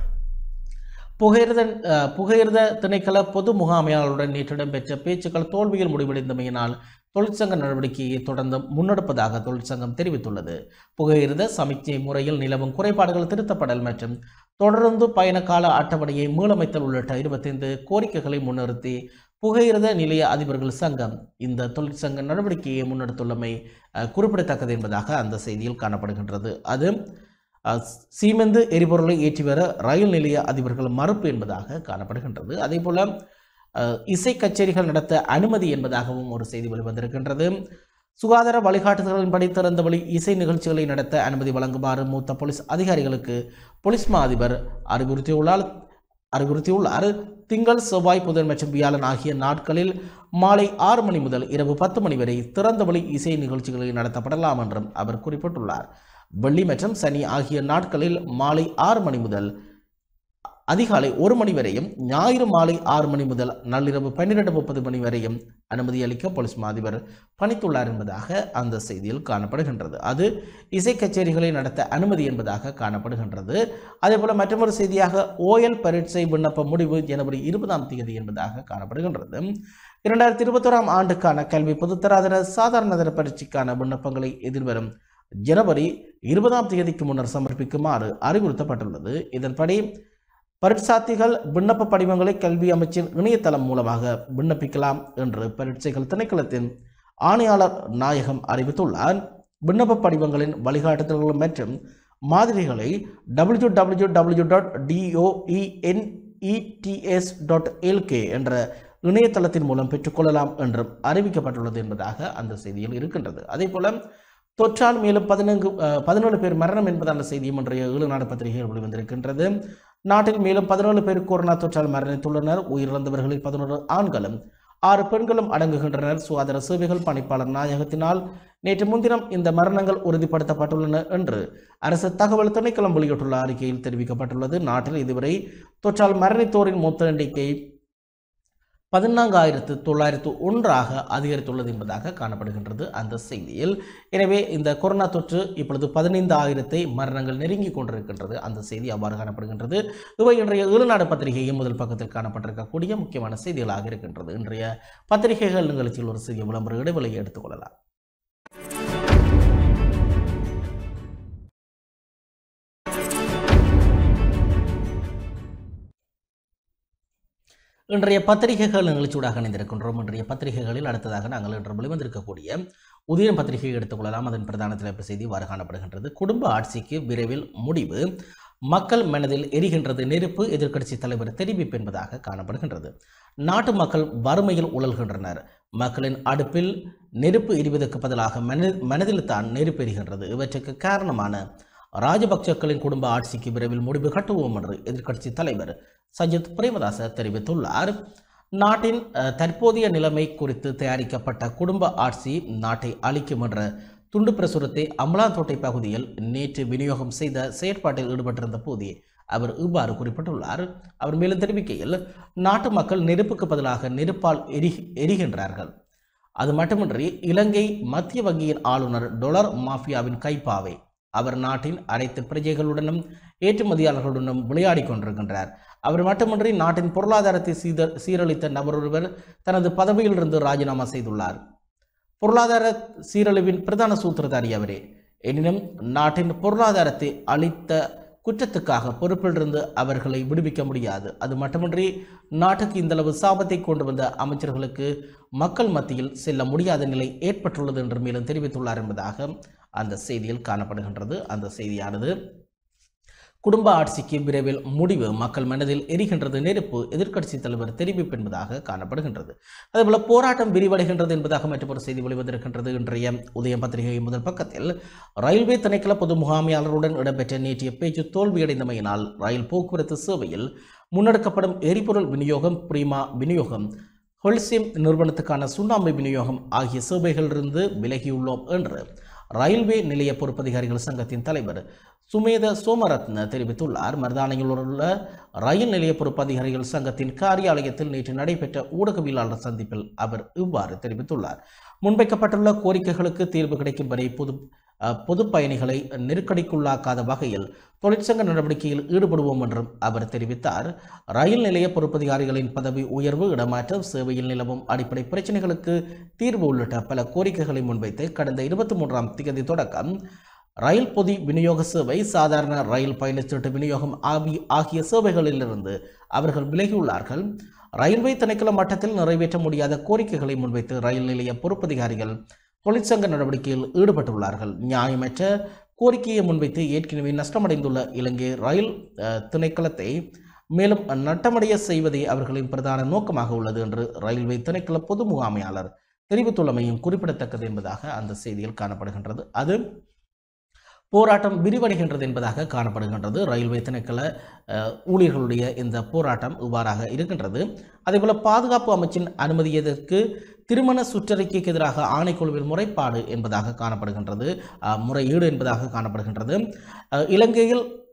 புகையிரத அஹ், புகையிரத திணைக்கள பொது முகாமையாளருடன் நேற்று இடம்பெற்ற பேச்சுக்கள் தோல்வியில் முடிவடைந்தமையினால் தொழிற்சங்க நடவடிக்கையை தொடர்ந்து முன்னெடுப்பதாக தொழிற்சங்கம் தெரிவித்துள்ளது புகையிரத சமிக்ஞை முறையில் நிலவும் குறைபாடுகள் திருத்தப்படல் மற்றும் தொடர்ந்து பயண கால அட்டவணையை மீளமைத்தல் உள்ளிட்ட இருபத்தைந்து கோரிக்கைகளை முன்னிறுத்தி புகையிரத நிலைய அதிபர்கள் சங்கம் இந்த தொழிற்சங்க நடவடிக்கையை முன்னெடுத்துள்ளமை அஹ், குறிப்பிடத்தக்கது என்பதாக அந்த செய்தியில் காணப்படுகின்றது அது அஹ், சீமெந்து எரிபொருளை ஏற்றி வர ரயில் நிலைய அதிபர்கள் மறுப்பு என்பதாக காணப்படுகின்றது அதேபோல அஹ், இசை கச்சேரிகள் நடத்த அனுமதி என்பதாகவும் ஒரு செய்தி வெளிவந்திருக்கின்றது சுகாதார வழிகாட்டுதல்களின்படி திறந்த வழி இசை நிகழ்ச்சிகளை நடத்த அனுமதி வழங்குமாறு மூத்த போலீஸ் அதிகாரிகளுக்கு போலீஸ் மா அதிபர் அறிவுறுத்தியுள்ளார் அறிவுறுத்தியுள்ளார் திங்கள் செவ்வாய் புதன் மற்றும் வியாழன் ஆகிய நாட்களில் மாலை ஆறு மணி முதல் இரவு பத்து மணி வரை திறந்த வழி இசை நிகழ்ச்சிகளை நடத்தப்படலாம் என்றும் அவர் குறிப்பிட்டுள்ளார் வெள்ளி மற்றும் சனி ஆகிய நாட்களில் மாலை ஆறு மணி முதல் அதிகாலை ஒரு மணி வரையும் ஞாயிறு மாலை ஆறு மணி முதல் நள்ளிரவு பன்னிரெண்டு முப்பது மணி வரையும் அனுமதி அளிக்க போலீஸ் மா அதிபர் பணித்துள்ளார் என்பதாக அந்த செய்தியில் காணப்படுகின்றது அது இசை கச்சேரிகளை நடத்த அனுமதி என்பதாக காணப்படுகின்றது அதேபோல மற்றொரு செய்தியாக ஓஎல் பரீட்சை விண்ணப்ப முடிவு ஜனவரி இருபதாம் தேதி என்பதாக காணப்படுகின்றது இரண்டாயிரத்தி இருபத்தோராம் ஆண்டுக்கான கல்வி பொதுத்தராதர சாதாரணதர பரீட்சைக்கான விண்ணப்பங்களை எதிர்வரும் ஜனவரி இருபதாம் தேதிக்கு முன்னர் சமர்ப்பிக்குமாறு அறிவுறுத்தப்பட்டுள்ளது இதன்படி பரீட்சார்த்திகள் விண்ணப்ப படிவங்களை கல்வி அமைச்சின் இணையதளம் மூலமாக விண்ணப்பிக்கலாம் என்று பரீட்சைகள் திணைக்களத்தின் ஆணையாளர் நாயகம் அறிவித்துள்ளார் விண்ணப்ப படிவங்களின் வழிகாட்டுதல்கள் மற்றும் மாதிரிகளை W W W dot DOENETS dot LK என்ற இணையதளத்தின் மூலம் பெற்றுக்கொள்ளலாம் என்றும் அறிவிக்கப்பட்டுள்ளது என்பதாக அந்த செய்தியில் இருக்கின்றது அதே போல தொற்றால் மேலும் பதினங்கு பதினேழு பேர் மரணம் என்பதான செய்தியும் இன்றைய ஈழநாடு பத்திரிகையில் வெளிவந்திருக்கின்றது நாட்டில் மேலும் பதினேழு பேர் கொரோனா தொற்றால் மரணித்துள்ளனர் உயிரிழந்தவர்களில் பதினோரு ஆண்களும் ஆறு பெண்களும் அடங்குகின்றனர் சுகாதார சேவைகள் பணிப்பாளர் நாயகத்தினால் நேற்று முன்தினம் இந்த மரணங்கள் உறுதிப்படுத்தப்பட்டுள்ளன என்று அரசு தகவல் திணைக்களம் வெளியிட்டுள்ள அறிக்கையில் தெரிவிக்கப்பட்டுள்ளது நாட்டில் இதுவரை தொற்றால் மரணித்தோரின் மொத்த எண்ணிக்கை பதினான்காயிரத்து தொள்ளாயிரத்து ஒன்றாக அதிகரித்துள்ளது என்பதாக காணப்படுகின்றது அந்த செய்தியில் எனவே இந்த கொரோனா தொற்று இப்பொழுது பதினைந்து ஆயிரத்தை மரணங்கள் நெருங்கி கொண்டிருக்கின்றது அந்த செய்தி அவ்வாறு காணப்படுகின்றது இவை இன்றைய ஈழநாடு பத்திரிகையின் முதல் பக்கத்தில் காணப்பட்டிருக்கக்கூடிய முக்கியமான செய்திகளாக இருக்கின்றது இன்றைய பத்திரிகைகள் நிகழ்ச்சியில் ஒரு சிறிய விளம்பர இடைவெளியை எடுத்துக்கொள்ளலாம் இன்றைய பத்திரிகைகள் நிகழ்ச்சியூடாக இணைந்திருக்கின்றோம் இன்றைய பத்திரிகைகளில் அடுத்ததாக நாங்கள் இன்று வெளிவந்திருக்கக்கூடிய உதயம் பத்திரிகையை எடுத்துக்கொள்ளலாம் அதன் பிரதான தலைப்பு செய்தி இவ்வாறு காணப்படுகின்றது குடும்ப ஆட்சிக்கு விரைவில் முடிவு மக்கள் மனதில் எரிகின்றது நெருப்பு எதிர்க்கட்சி தலைவர் தெரிவிப்பு என்பதாக காணப்படுகின்றது நாட்டு மக்கள் வறுமையில் உழல்கின்றனர் மக்களின் அடுப்பில் நெருப்பு எரிவதற்கு பதிலாக மன மனதில் தான் நெருப்பு எரிகின்றது இவற்றுக்கு காரணமான ராஜபக்சக்களின் குடும்ப ஆட்சிக்கு விரைவில் முடிவு கட்டுவோம் என்று எதிர்க்கட்சி தலைவர் சஜித் பிரேமதாச தெரிவித்துள்ளார் நாட்டின் அஹ், தற்போதைய நிலைமை குறித்து தயாரிக்கப்பட்ட குடும்ப ஆட்சி நாட்டை அளிக்கும் என்ற துண்டு பிரசுரத்தை அமலாந்தோட்டை பகுதியில் நேற்று விநியோகம் செய்த செயற்பாட்டில் ஈடுபட்டிருந்த போதே அவர் இவ்வாறு குறிப்பிட்டுள்ளார் அவர் மேலும் தெரிவிக்கையில் நாட்டு மக்கள் நெருப்புக்கு பதிலாக நெருப்பால் எரி எரிகின்றார்கள் அது மட்டுமின்றி இலங்கை மத்திய வங்கியின் ஆளுநர் டொலர் மாஃபியாவின் கைப்பாவை அவர் நாட்டின் அனைத்து பிரஜைகளுடனும் ஏற்றுமதியாளர்களுடனும் விளையாடி கொண்டிருக்கின்றார் அவர் மட்டுமின்றி நாட்டின் பொருளாதாரத்தை சீத சீரழித்த நபரொருவர் தனது பதவியிலிருந்து ராஜினாமா செய்துள்ளார் பொருளாதார சீரழிவின் பிரதான சூத்திரதாரி அவரே எனினும் நாட்டின் பொருளாதாரத்தை அளித்த குற்றத்துக்காக பொறுப்பிலிருந்து அவர்களை விடுவிக்க முடியாது அது மட்டுமின்றி நாட்டுக்கு இந்தளவு சாபத்தை கொண்டு வந்த அமைச்சர்களுக்கு மக்கள் மத்தியில் செல்ல முடியாத நிலை ஏற்பட்டுள்ளது என்று மேலும் தெரிவித்துள்ளார் என்பதாக அந்த செய்தியில் காணப்படுகின்றது அந்த செய்தியானது குடும்ப ஆட்சிக்கு விரைவில் முடிவு மக்கள் மனதில் எரிகின்றது நெருப்பு எதிர்க்கட்சி தலைவர் தெரிவிப்பு என்பதாக காணப்படுகின்றது அதேபோல போராட்டம் விரிவடைகின்றது என்பதாக மற்றொரு செய்தி வெளிவந்திருக்கின்றது இன்றைய உதயம் பத்திரிகை முதல் பக்கத்தில் ரயில்வே திணைக்கள பொது முகாமையாளருடன் இடம்பெற்ற நேற்றைய பேச்சு தோல்வியடைந்தமையினால் ரயில் போக்குவரத்து சேவையில் முன்னெடுக்கப்படும் எரிபொருள் விநியோகம் பிரீமா விநியோகம் ஹொல்சிம் நிறுவனத்துக்கான சுண்ணாம்பு விநியோகம் ஆகிய சேவைகளிலிருந்து விலகியுள்ளோம் என்று ரயில்வே நிலைய பொறுப்பதிகாரிகள் சங்கத்தின் தலைவர் சுமேத சோமரத்ன தெரிவித்துள்ளார் மருதானையில் உள்ள ரயில் நிலைய பொறுப்பதிகாரிகள் சங்கத்தின் காரியாலயத்தில் நேற்று நடைபெற்ற ஊடகவியலாளர் சந்திப்பில் அவர் இவ்வாறு தெரிவித்துள்ளார் முன்வைக்கப்பட்டுள்ள கோரிக்கைகளுக்கு தீர்வு கிடைக்கும் வரை பொது அஹ், பொது பயணிகளை நெருக்கடிக்குள்ளாக்காத வகையில் தொழிற்சங்க நடவடிக்கையில் ஈடுபடுவோம் என்றும் அவர் தெரிவித்தார் ரயில் நிலைய பொறுப்பதிகாரிகளின் பதவி உயர்வு இடமாற்றம் சேவையில் நிலவும் அடிப்படை பிரச்சனைகளுக்கு தீர்வு உள்ளிட்ட பல கோரிக்கைகளை முன்வைத்து கடந்த இருபத்தி மூன்றாம் தேதி தொடக்கம் ரயில் பொதி விநியோக சேவை சாதாரண ரயில் பயணச்சீட்டு விநியோகம் ஆகி ஆகிய சேவைகளிலிருந்து அவர்கள் விலகியுள்ளார்கள் ரயில்வே திணைக்கள மட்டத்தில் நிறைவேற்ற முடியாத கோரிக்கைகளை முன்வைத்து ரயில் நிலைய பொறுப்பதிகாரிகள் தொழிற்சங்க நடவடிக்கையில் ஈடுபட்டுள்ளார்கள் நியாயமற்ற கோரிக்கையை முன்வைத்து ஏற்கனவே நஷ்டமடைந்துள்ள இலங்கை ரயில் அஹ், திணைக்களத்தை மேலும் நட்டமடைய செய்வதே அவர்களின் பிரதான நோக்கமாக உள்ளது என்று ரயில்வே திணைக்கள பொது முகாமையாளர் தெரிவித்துள்ளமையும் குறிப்பிடத்தக்கது என்பதாக அந்த செய்தியில் காணப்படுகின்றது அது போராட்டம் விரிவடைகின்றது என்பதாக காணப்படுகின்றது ரயில்வே திணைக்கள அஹ், ஊழியர்களுடைய இந்த போராட்டம் இவ்வாறாக இருக்கின்றது அதேபோல பாதுகாப்பு அமைச்சின் அனுமதியதற்கு திருமண சுற்றறிக்கைக்கு எதிராக ஆணைக்குழுவில் முறைப்பாடு என்பதாக காணப்படுகின்றது அஹ், முறையீடு என்பதாக காணப்படுகின்றது அஹ், இலங்கையில்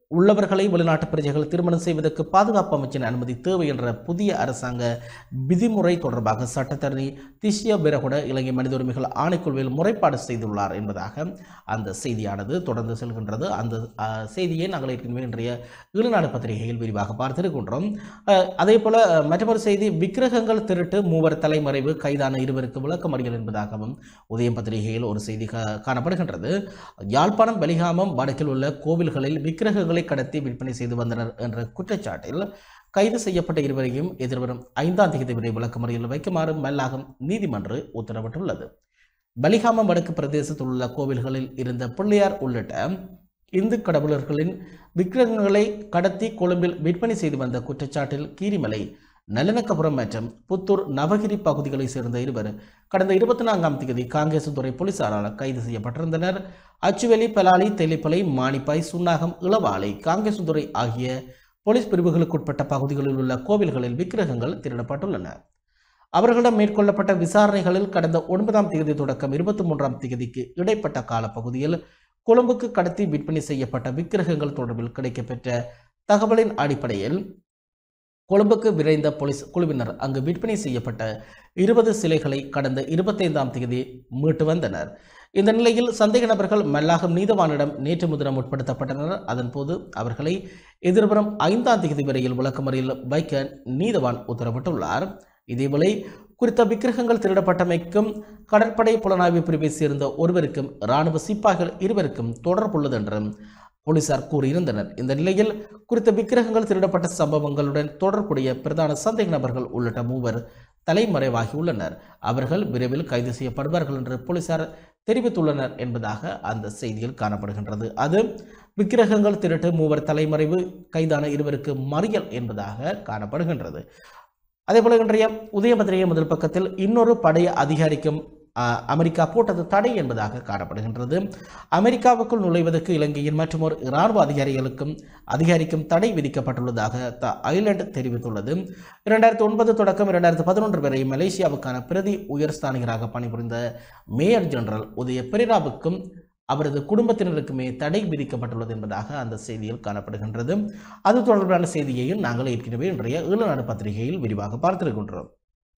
உள்ளவர்களை வெளிநாட்டு பிரஜைகள் திருமணம் செய்வதற்கு பாதுகாப்பு அமைச்சின் அனுமதி தேவை என்ற புதிய அரசாங்க விதிமுறை தொடர்பாக சட்டத்தரணி திஷ்ய பெரகுட இலங்கை மனித உரிமைகள் ஆணைக்குழுவில் முறைப்பாடு செய்துள்ளார் என்பதாக அந்த செய்தியானது தொடர்ந்து செல்கின்றது அந்த அஹ், செய்தியை நாங்கள் ஏற்கனவே இன்றைய ஈழநாடு பத்திரிகையில் விரிவாக பார்த்திருக்கின்றோம் அஹ், அதே போல அஹ், மற்றொரு செய்தி விக்கிரகங்கள் திருட்டு மூவர் தலைமறைவு கைதான இருவருக்கு விளக்கமறியல் என்பதாகவும் உதயம் பத்திரிகையில் ஒரு செய்தி கா- காணப்படுகின்றது யாழ்ப்பாணம் பலிகாமம் வடக்கில் உள்ள கோவில்களில் விக்கிரகங்களை கடத்தி விற்பனை செய்து வந்தனர் என்ற குற்றச்சாட்டில் கைது செய்யப்பட்ட இருவரையும் எதிர்வரும் ஐந்தாம் தேதி வரை விளக்கமறியல் வைக்குமாறு மல்லாகம் நீதிமன்று உத்தரவிட்டுள்ளது பலிகாமம் வடக்கு பிரதேசத்தில் உள்ள கோவில்களில் இருந்த பிள்ளையார் உள்ளிட்ட இந்து கடவுளர்களின் விக்கிரகங்களை கடத்தி கொழும்பில் விற்பனை செய்து வந்த குற்றச்சாட்டில் கீரிமலை நல்லிணக்கபுரம் மற்றும் புத்தூர் நவகிரி பகுதிகளைச் சேர்ந்த இருவர் கடந்த இருபத்தி நான்காம் தேதி காங்கேசத்துறை போலீசாரால் கைது செய்யப்பட்டிருந்தனர் அச்சுவெளி பலாலி தெளிப்பலை மானிப்பாய் சுன்னாகம் இளவாலை காங்கேசத்துறை ஆகிய போலீஸ் பிரிவுகளுக்குட்பட்ட பகுதிகளில் உள்ள கோவில்களில் விக்கிரகங்கள் திருடப்பட்டுள்ளன அவர்களிடம் மேற்கொள்ளப்பட்ட விசாரணைகளில் கடந்த ஒன்பதாம் தேதி தொடக்கம் இருபத்தி மூன்றாம் தேதிக்கு இடைப்பட்ட காலப்பகுதியில் கொழும்புக்கு கடத்தி விற்பனை செய்யப்பட்ட விக்கிரகங்கள் தொடர்பில் கிடைக்கப்பெற்ற தகவலின் அடிப்படையில் கொழும்புக்கு விரைந்த போலீஸ் குழுவினர் அங்கு விற்பனை செய்யப்பட்ட இருபது சிலைகளை கடந்த இருபத்தைந்தாம் தேதி மீட்டு வந்தனர் இந்த நிலையில் சந்தேக நபர்கள் மல்லாகம் நீதவானிடம் நேற்று முதினம் உட்படுத்தப்பட்டனர் அதன்போது அவர்களை எதிர்வரும் ஐந்தாம் தேதி வரையில் விளக்கமறியல் வைக்க நீதவான் உத்தரவிட்டுள்ளார் இதேவேளை குறித்த விக்கிரகங்கள் திருடப்பட்டமைக்கும் கடற்படை புலனாய்வு பிரிவை சேர்ந்த ஒருவருக்கும் இராணுவ சிப்பாய்கள் இருவருக்கும் தொடர்புள்ளது என்றும் போலீசார் கூறியிருந்தனர் இந்த நிலையில் குறித்த விக்கிரகங்கள் திருடப்பட்ட சம்பவங்களுடன் தொடர்புடைய பிரதான சந்தேக நபர்கள் உள்ளிட்ட மூவர் தலைமறைவாகியுள்ளனர் அவர்கள் விரைவில் கைது செய்யப்படுவார்கள் என்று போலீசார் தெரிவித்துள்ளனர் என்பதாக அந்த செய்தியில் காணப்படுகின்றது அது விக்கிரகங்கள் திருட்டு மூவர் தலைமறைவு கைதான இருவருக்கு மறியல் என்பதாக காணப்படுகின்றது அதேபோல இன்றைய உதயபத்திரிகை முதல் பக்கத்தில் இன்னொரு படை அதிகாரிக்கும் அஹ், அமெரிக்கா போட்டது தடை என்பதாக காணப்படுகின்றது அமெரிக்காவுக்குள் நுழைவதற்கு இலங்கையின் மற்றும் ஒரு இராணுவ அதிகாரிகளுக்கும் அதிகாரிக்கும் தடை விதிக்கப்பட்டுள்ளதாக த ஐலண்ட் தெரிவித்துள்ளது இரண்டாயிரத்தி ஒன்பது தொடக்கம் இரண்டாயிரத்தி பதினொன்று வரை மலேசியாவுக்கான பிரதி உயர்ஸ்தானிகராக பணிபுரிந்த மேயர் ஜெனரல் உதய பெரிராவுக்கும் அவரது குடும்பத்தினருக்குமே தடை விதிக்கப்பட்டுள்ளது என்பதாக அந்த செய்தியில் காணப்படுகின்றது அது தொடர்பான செய்தியையும் நாங்கள் ஏற்கனவே இன்றைய ஈழநாடு பத்திரிகையில் விரிவாக பார்த்திருக்கின்றோம்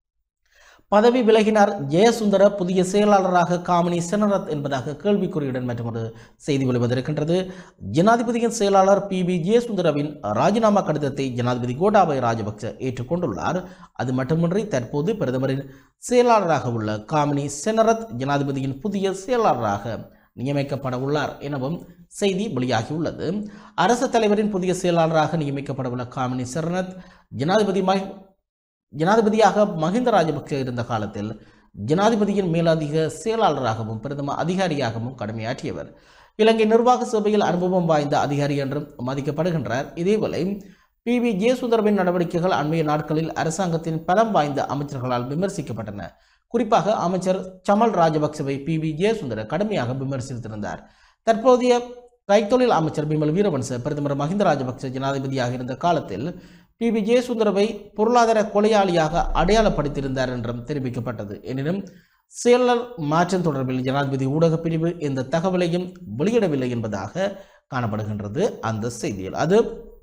பதவி விலகினார் ஜெயசுந்தர புதிய செயலாளராக காமினி செனரத் என்பதாக கேள்விக்குறியுடன் மற்றொரு செய்தி வெளிவந்திருக்கின்றது ஜனாதிபதியின் செயலாளர் பி பி ஜெயசுந்தரவின் ராஜினாமா கடிதத்தை ஜனாதிபதி கோட்டாபய ராஜபக்ச ஏற்றுக்கொண்டுள்ளார் அது மட்டுமின்றி தற்போது பிரதமரின் செயலாளராக உள்ள காமினி செனரத் ஜனாதிபதியின் புதிய செயலாளராக நியமிக்கப்பட உள்ளார் எனவும் செய்தி வெளியாகியுள்ளது அரசு தலைவரின் புதிய செயலாளராக நியமிக்கப்பட உள்ள காமினி செனரத் ஜனாதிபதி மஹி ஜனாதிபதியாக மஹிந்த ராஜபக்சே இருந்த காலத்தில் ஜனாதிபதியின் மேலதிக செயலாளராகவும் பிரதம அதிகாரியாகவும் கடமையாற்றியவர் இலங்கை நிர்வாக சபையில் அனுபவம் வாய்ந்த அதிகாரி என்றும் மதிக்கப்படுகின்றார் இதேவேளை பி வி ஜெயசுந்தரவின் நடவடிக்கைகள் அண்மைய நாட்களில் அரசாங்கத்தின் பலம் வாய்ந்த அமைச்சர்களால் விமர்சிக்கப்பட்டன குறிப்பாக அமைச்சர் சமல் ராஜபக்சவை பி வி ஜெயசுந்தர கடுமையாக விமர்சித்திருந்தார் தற்போதைய கைத்தொழில் அமைச்சர் பிமல் வீரவன்ச பிரதமர் மஹிந்த ராஜபக்ச ஜனாதிபதியாக இருந்த காலத்தில் பி வி ஜெயசுந்தரவை பொருளாதார கொலையாளியாக அடையாளப்படுத்தியிருந்தார் என்றும் தெரிவிக்கப்பட்டது எனினும் செயலர் மாற்றம் தொடர்பில் ஜனாதிபதி ஊடகப் பிரிவு எந்த தகவலையும் வெளியிடவில்லை என்பதாக காணப்படுகின்றது அந்த செய்தியில் அது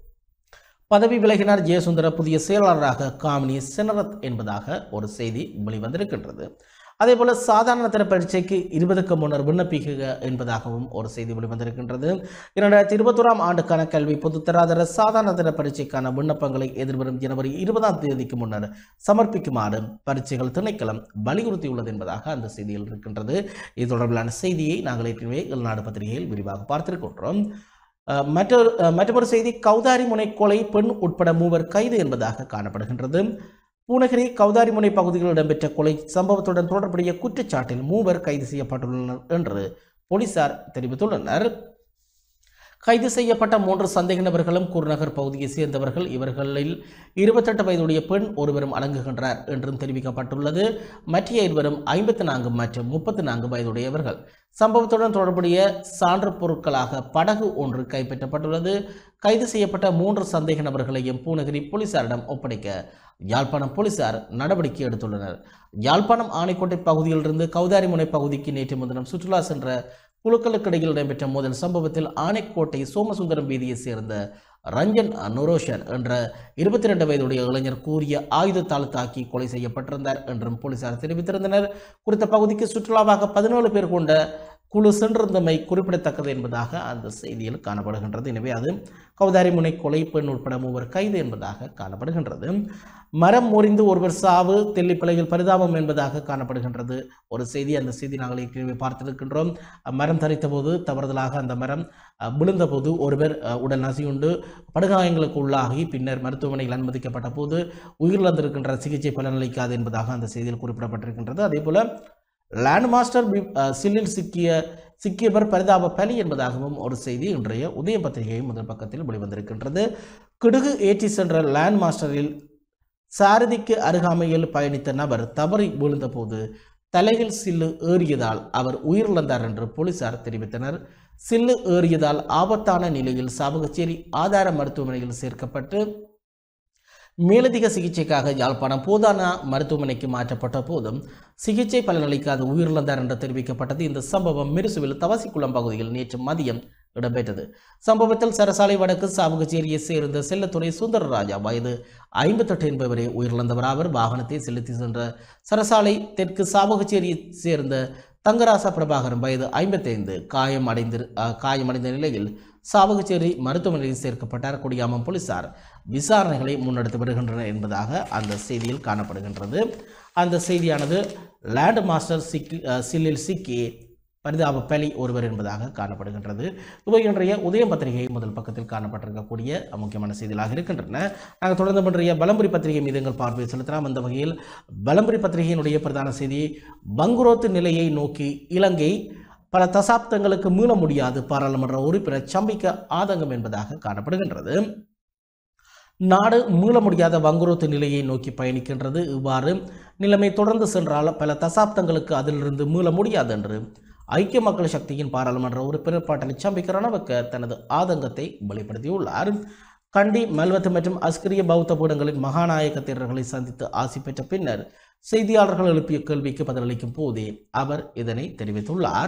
பதவி விலகினார் ஜெயசுந்தர புதிய செயலாளராக காமினி செனரத் என்பதாக ஒரு செய்தி வெளிவந்திருக்கின்றது அதேபோல சாதாரண தர பரீட்சைக்கு இருபதுக்கு முன்னர் விண்ணப்பிக்க என்பதாகவும் ஒரு செய்தி வெளிவந்திருக்கின்றது இரண்டாயிரத்தி இருபத்தோராம் ஆண்டுக்கான கல்வி பொதுத்தராதர சாதாரண தர பரீட்சைக்கான விண்ணப்பங்களை எதிர்வரும் ஜனவரி இருபதாம் தேதிக்கு முன்னர் சமர்ப்பிக்குமாறு பரீட்சைகள் திணைக்களம் வலியுறுத்தியுள்ளது என்பதாக அந்த செய்தியில் இருக்கின்றது இது தொடர்பிலான செய்தியை நாங்கள் ஏற்கனவே இல்நாடு பத்திரிகையில் விரிவாக பார்த்திருக்கின்றோம் அஹ் மற்றொரு அஹ் மற்றொரு செய்தி கௌதாரிமுனை கொலை பெண் உட்பட மூவர் கைது என்பதாக காணப்படுகின்றது பூனகிரி கௌதாரிமுனை பகுதிகளில் இடம்பெற்ற கொலை சம்பவத்துடன் தொடர்புடைய குற்றச்சாட்டில் மூவர் கைது செய்யப்பட்டுள்ளனர் என்று போலீசார் தெரிவித்துள்ளனர் கைது செய்யப்பட்ட மூன்று சந்தேக நபர்களும் குருநகர் பகுதியை சேர்ந்தவர்கள் இவர்களில் இருபத்தெட்டு வயதுடைய பெண் ஒருவரும் அடங்குகின்றார் என்றும் தெரிவிக்கப்பட்டுள்ளது மற்ற இருவரும் ஐம்பத்தி நான்கு மற்றும் முப்பத்தி நான்கு வயதுடையவர்கள் சம்பவத்துடன் தொடர்புடைய சான்று பொருட்களாக படகு ஒன்று கைப்பற்றப்பட்டுள்ளது கைது செய்யப்பட்ட மூன்று சந்தேக நபர்களையும் பூநகரி போலீசாரிடம் ஒப்படைக்க யாழ்ப்பாணம் போலீசார் நடவடிக்கை எடுத்துள்ளனர் யாழ்ப்பாணம் ஆணைக்கோட்டை பகுதியிலிருந்து கௌதாரிமுனை பகுதிக்கு நேற்று முன்தினம் சுற்றுலா சென்ற குழுக்களுக்கு இடையில் இடம்பெற்ற மோதல் சம்பவத்தில் ஆனைக்கோட்டை சோமசுந்தரம் வீதியைச் சேர்ந்த ரஞ்சன் நுரோஷர் என்ற இருபத்தி ரெண்டு வயதுடைய இளைஞர் கூறிய ஆயுதத்தால் தாக்கி கொலை செய்யப்பட்டிருந்தார் என்றும் போலீசார் தெரிவித்திருந்தனர் குறித்த பகுதிக்கு சுற்றுலாவாக பதினேழு பேர் கொண்ட குழு சென்றிருந்தமை குறிப்பிடத்தக்கது என்பதாக அந்த செய்தியில் காணப்படுகின்றது எனவே அது கௌதாரிமுனை கொலை பெண் உட்பட மூவர் கைது என்பதாக காணப்படுகின்றது மரம் முறிந்து ஒருவர் சாவு தெல்லிப்பளையில் பரிதாபம் என்பதாக காணப்படுகின்றது ஒரு செய்தி அந்த செய்தி நாங்கள் ஏற்கனவே பார்த்திருக்கின்றோம் மரம் தரித்த போது தவறுதலாக அந்த மரம் அஹ், விழுந்தபோது ஒருவர் அஹ், உடல் நசியுண்டு படுகாயங்களுக்கு உள்ளாகி பின்னர் மருத்துவமனையில் அனுமதிக்கப்பட்ட போது உயிரிழந்திருக்கின்ற சிகிச்சை பலனளிக்காது என்பதாக அந்த செய்தியில் குறிப்பிடப்பட்டிருக்கின்றது அதேபோல லேண்ட் மாஸ்டர் பி- அஹ், சில்லில் சிக்கிய சிக்கியவர் பரிதாப பலி என்பதாகவும் ஒரு செய்தி இன்றைய உதய பத்திரிகை முதல் பக்கத்தில் வெளிவந்திருக்கின்றது கிடுகு ஏற்றி சென்ற லேண்ட் மாஸ்டரில் சாரதிக்கு அருகாமையில் பயணித்த நபர் தவறி விழுந்தபோது தலையில் சில்லு ஏறியதால் அவர் உயிரிழந்தார் என்று போலீசார் தெரிவித்தனர் சில்லு ஏறியதால் ஆபத்தான நிலையில் சாவகச்சேரி ஆதார மருத்துவமனையில் சேர்க்கப்பட்டு மேலதிக சிகிச்சைக்காக யாழ்ப்பாணம் போதானா மருத்துவமனைக்கு மாற்றப்பட்ட போதும் சிகிச்சை பலனளிக்காது உயிரிழந்தார் என்று தெரிவிக்கப்பட்டது இந்த சம்பவம் மிருசுவில் தவசிக்குளம் பகுதியில் நேற்று மதியம் இடம்பெற்றது சம்பவத்தில் சரசாலை வடக்கு சாவகச்சேரியை சேர்ந்த செல்லத்துறை சுந்தரராஜா வயது ஐம்பத்தெட்டு என்பவரே உயிரிழந்தவர் அவர் வாகனத்தை செலுத்தி சென்ற சரசாலை தெற்கு சாவகச்சேரியை சேர்ந்த தங்கராசா பிரபாகரன் வயது ஐம்பத்தைந்து காயம் அடைந்து காயமடைந்த நிலையில் சாவகச்சேரி மருத்துவமனையில் சேர்க்கப்பட்டார் கொடியாமம் போலீசார் விசாரணைகளை முன்னெடுத்து வருகின்றனர் என்பதாக அந்த செய்தியில் காணப்படுகின்றது அந்த செய்தியானது லேண்ட் மாஸ்டர் சிக்கி அஹ், சில்லில் சிக்கி பரிதாப பலி ஒருவர் என்பதாக காணப்படுகின்றது இவை இன்றைய உதயம் பத்திரிகை முதல் பக்கத்தில் காணப்பட்டிருக்கக்கூடிய முக்கியமான செய்திகளாக இருக்கின்றன நாங்கள் தொடர்ந்து பண்றைய பலம்புரி பத்திரிகை மீது எங்கள் பார்வையை செலுத்தலாம் அந்த வகையில் பலம்புரி பத்திரிகையினுடைய பிரதான செய்தி பங்குரோத்து நிலையை நோக்கி இலங்கை பல தசாப்தங்களுக்கு மீள முடியாது பாராளுமன்ற உறுப்பினர் சம்பிக்க ஆதங்கம் என்பதாக காணப்படுகின்றது நாடு மீள முடியாத வங்குரோத்து நிலையை நோக்கி பயணிக்கின்றது இவ்வாறு நிலைமை தொடர்ந்து சென்றால் பல தசாப்தங்களுக்கு அதிலிருந்து மீள முடியாது என்று ஐக்கிய மக்கள் சக்தியின் பாராளுமன்ற உறுப்பினர் பாட்டலி சம்பிக்க ரணவக்க தனது ஆதங்கத்தை வெளிப்படுத்தியுள்ளார் கண்டி மல்வத்து மற்றும் அஸ்கிரிய பௌத்த பீடங்களின் மகாநாயக தேரர்களை சந்தித்து ஆசி பெற்ற பின்னர் செய்தியாளர்கள் எழுப்பிய கேள்விக்கு பதிலளிக்கும் போதே அவர் இதனை தெரிவித்துள்ளார்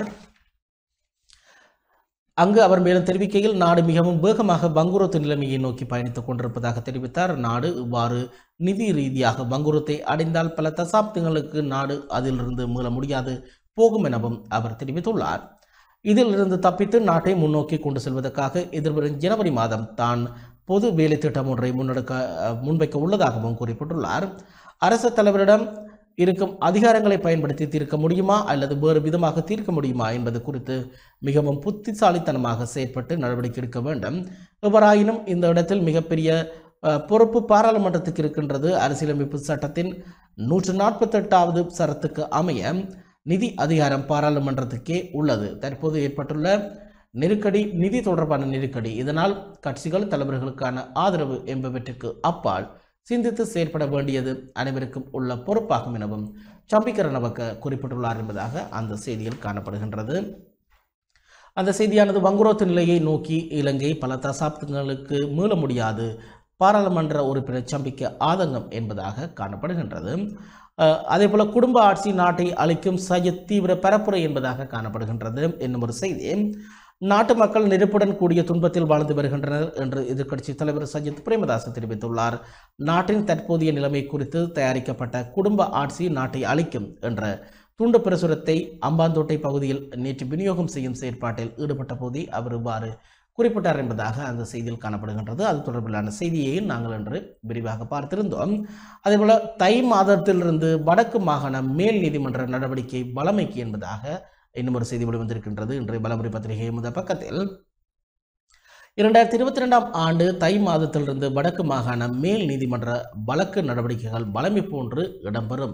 அங்கு அவர் மேலும் தெரிவிக்கையில் நாடு மிகவும் வேகமாக வங்குரோத்து நிலைமையை நோக்கி பயணித்துக் கொண்டிருப்பதாக தெரிவித்தார் நாடு இவ்வாறு நிதி ரீதியாக வங்குரோத்தை அடைந்தால் பல தசாப்தங்களுக்கு நாடு அதிலிருந்து மீள முடியாது போகும் எனவும் அவர் தெரிவித்துள்ளார் இதிலிருந்து தப்பித்து நாட்டை முன்னோக்கி கொண்டு செல்வதற்காக எதிர்வரும் ஜனவரி மாதம் தான் பொது வேலை திட்டம் ஒன்றை முன்னெடுக்க அஹ், முன்வைக்க உள்ளதாகவும் குறிப்பிட்டுள்ளார் அரசு தலைவரிடம் இருக்கும் அதிகாரங்களை பயன்படுத்தி தீர்க்க முடியுமா அல்லது வேறு விதமாக தீர்க்க முடியுமா என்பது குறித்து மிகவும் புத்திசாலித்தனமாக செயற்பட்டு நடவடிக்கை எடுக்க வேண்டும் எவ்வாறாயினும் இந்த இடத்தில் மிகப்பெரிய அஹ், பொறுப்பு பாராளுமன்றத்துக்கு இருக்கின்றது அரசியலமைப்பு சட்டத்தின் நூற்று நாற்பத்தெட்டாவது சரத்துக்கு அமைய நிதி அதிகாரம் பாராளுமன்றத்துக்கே உள்ளது தற்போது ஏற்பட்டுள்ள நெருக்கடி நிதி தொடர்பான நெருக்கடி இதனால் கட்சிகள் தலைவர்களுக்கான ஆதரவு என்பவற்றுக்கு அப்பால் சிந்தித்து செயற்பட வேண்டியது அனைவருக்கும் உள்ள பொறுப்பாகும் எனவும் சம்பிக்கரணவக்க குறிப்பிட்டுள்ளார் என்பதாக அந்த செய்தியில் காணப்படுகின்றது அந்த செய்தியானது வங்குரோத்து நிலையை நோக்கி இலங்கை பல தசாப்தங்களுக்கு மீள முடியாது பாராளுமன்ற உறுப்பினர் சம்பிக்க ஆதங்கம் என்பதாக காணப்படுகின்றது அஹ், அதேபோல குடும்ப ஆட்சி நாட்டை அளிக்கும் சஜித் தீவிர பரப்புரை என்பதாக காணப்படுகின்றது என்னும் ஒரு செய்தி நாட்டு மக்கள் நெருப்புடன் கூடிய துன்பத்தில் வாழ்ந்து வருகின்றனர் என்று எதிர்க்கட்சி தலைவர் சஜித் பிரேமதாஸ் தெரிவித்துள்ளார் நாட்டின் தற்போதைய நிலைமை குறித்து தயாரிக்கப்பட்ட குடும்ப ஆட்சி நாட்டை அளிக்கும் என்ற துண்டு பிரசுரத்தை அம்பாந்தோட்டை பகுதியில் நேற்று விநியோகம் செய்யும் செயற்பாட்டில் ஈடுபட்ட போதே அவர் இவ்வாறு குறிப்பிட்டார் என்பதாக அந்த செய்தியில் காணப்படுகின்றது அது தொடர்பிலான செய்தியை நாங்கள் இன்று விரிவாக பார்த்திருந்தோம் அதேபோல தை மாதத்திலிருந்து வடக்கு மாகாண மேல் நீதிமன்ற நடவடிக்கை பலமைக்கு என்பதாக இன்னும் ஒரு செய்தி வெளிவந்திருக்கின்றது இன்றைய பலமுறை பத்திரிகை முதல் பக்கத்தில் இரண்டாயிரத்தி இருபத்தி ரெண்டாம் ஆண்டு தை மாதத்திலிருந்து வடக்கு மாகாண மேல் நீதிமன்ற வழக்கு நடவடிக்கைகள் பலமை போன்று இடம்பெறும்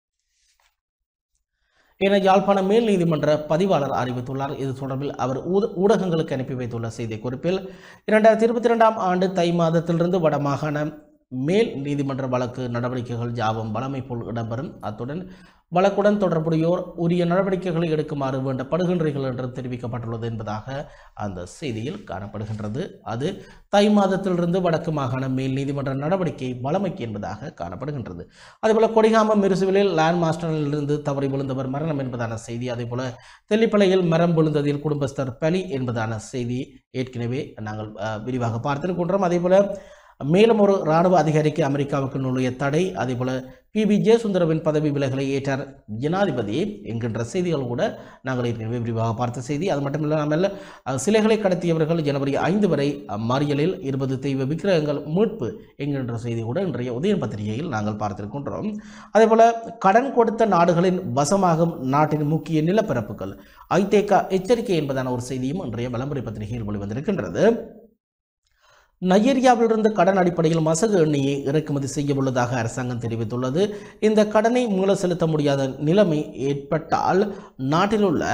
என யாழ்ப்பாண மேல் நீதிமன்ற பதிவாளர் அறிவித்துள்ளார் இது தொடர்பில் அவர் ஊட- ஊடகங்களுக்கு அனுப்பி வைத்துள்ள செய்தி குறிப்பில் இரண்டாயிரத்தி இருபத்தி ரெண்டாம் ஆண்டு தை மாதத்திலிருந்து வடமாகாண மேல் நீதிமன்ற வழக்கு நடவடிக்கைகள் யாவும் வழமை போல் இடம்பெறும் அத்துடன் வழக்குடன் தொடர்புடையோர் உரிய நடவடிக்கைகளை எடுக்குமாறு வேண்டப்படுகின்றீர்கள் என்று தெரிவிக்கப்பட்டுள்ளது என்பதாக அந்த செய்தியில் காணப்படுகின்றது அது தை மாதத்திலிருந்து வடக்கு மாகாண மேல் நீதிமன்ற நடவடிக்கை வழமைக்கு என்பதாக காணப்படுகின்றது அதேபோல கொடிகாமம் மிருசுவிலில் லேண்ட் மாஸ்டரிலிருந்து தவறி விழுந்தவர் மரணம் என்பதான செய்தி அதேபோல தெல்லிப்பளையில் மரம் விழுந்ததில் குடும்பஸ்தர் பலி என்பதான செய்தி ஏற்கனவே நாங்கள் அஹ், விரிவாக பார்த்திருக்கின்றோம் அதேபோல மேலும் ஒரு இராணுவ அதிகாரிக்கு அமெரிக்காவுக்கு நுழைய தடை அதேபோல பிபி ஜெயசுந்தரவின் பதவி விலகலை ஏற்றார் ஜனாதிபதி என்கின்ற செய்திகள் கூட நாங்கள் ஏற்கனவே விரிவாக பார்த்த செய்தி அது மட்டும் இல்லாமல் அஹ், சிலைகளை கடத்தியவர்கள் ஜனவரி ஐந்து வரை அஹ், மறியலில் இருபது தெய்வ விக்கிரகங்கள் மீட்பு என்கின்ற செய்தி கூட இன்றைய உதயன் பத்திரிகையில் நாங்கள் பார்த்திருக்கின்றோம் அதேபோல கடன் கொடுத்த நாடுகளின் வசமாகும் நாட்டின் முக்கிய நிலப்பரப்புகள் ஐதேகா எச்சரிக்கை என்பதான ஒரு செய்தியும் இன்றைய விளம்பர பத்திரிகையில் வெளிவந்திருக்கின்றது நைஜீரியாவிலிருந்து கடன் அடிப்படையில் மசகு எண்ணெயை இறக்குமதி செய்ய உள்ளதாக அரசாங்கம் தெரிவித்துள்ளது இந்த கடனை மீள செலுத்த முடியாத நிலைமை ஏற்பட்டால் நாட்டில் உள்ள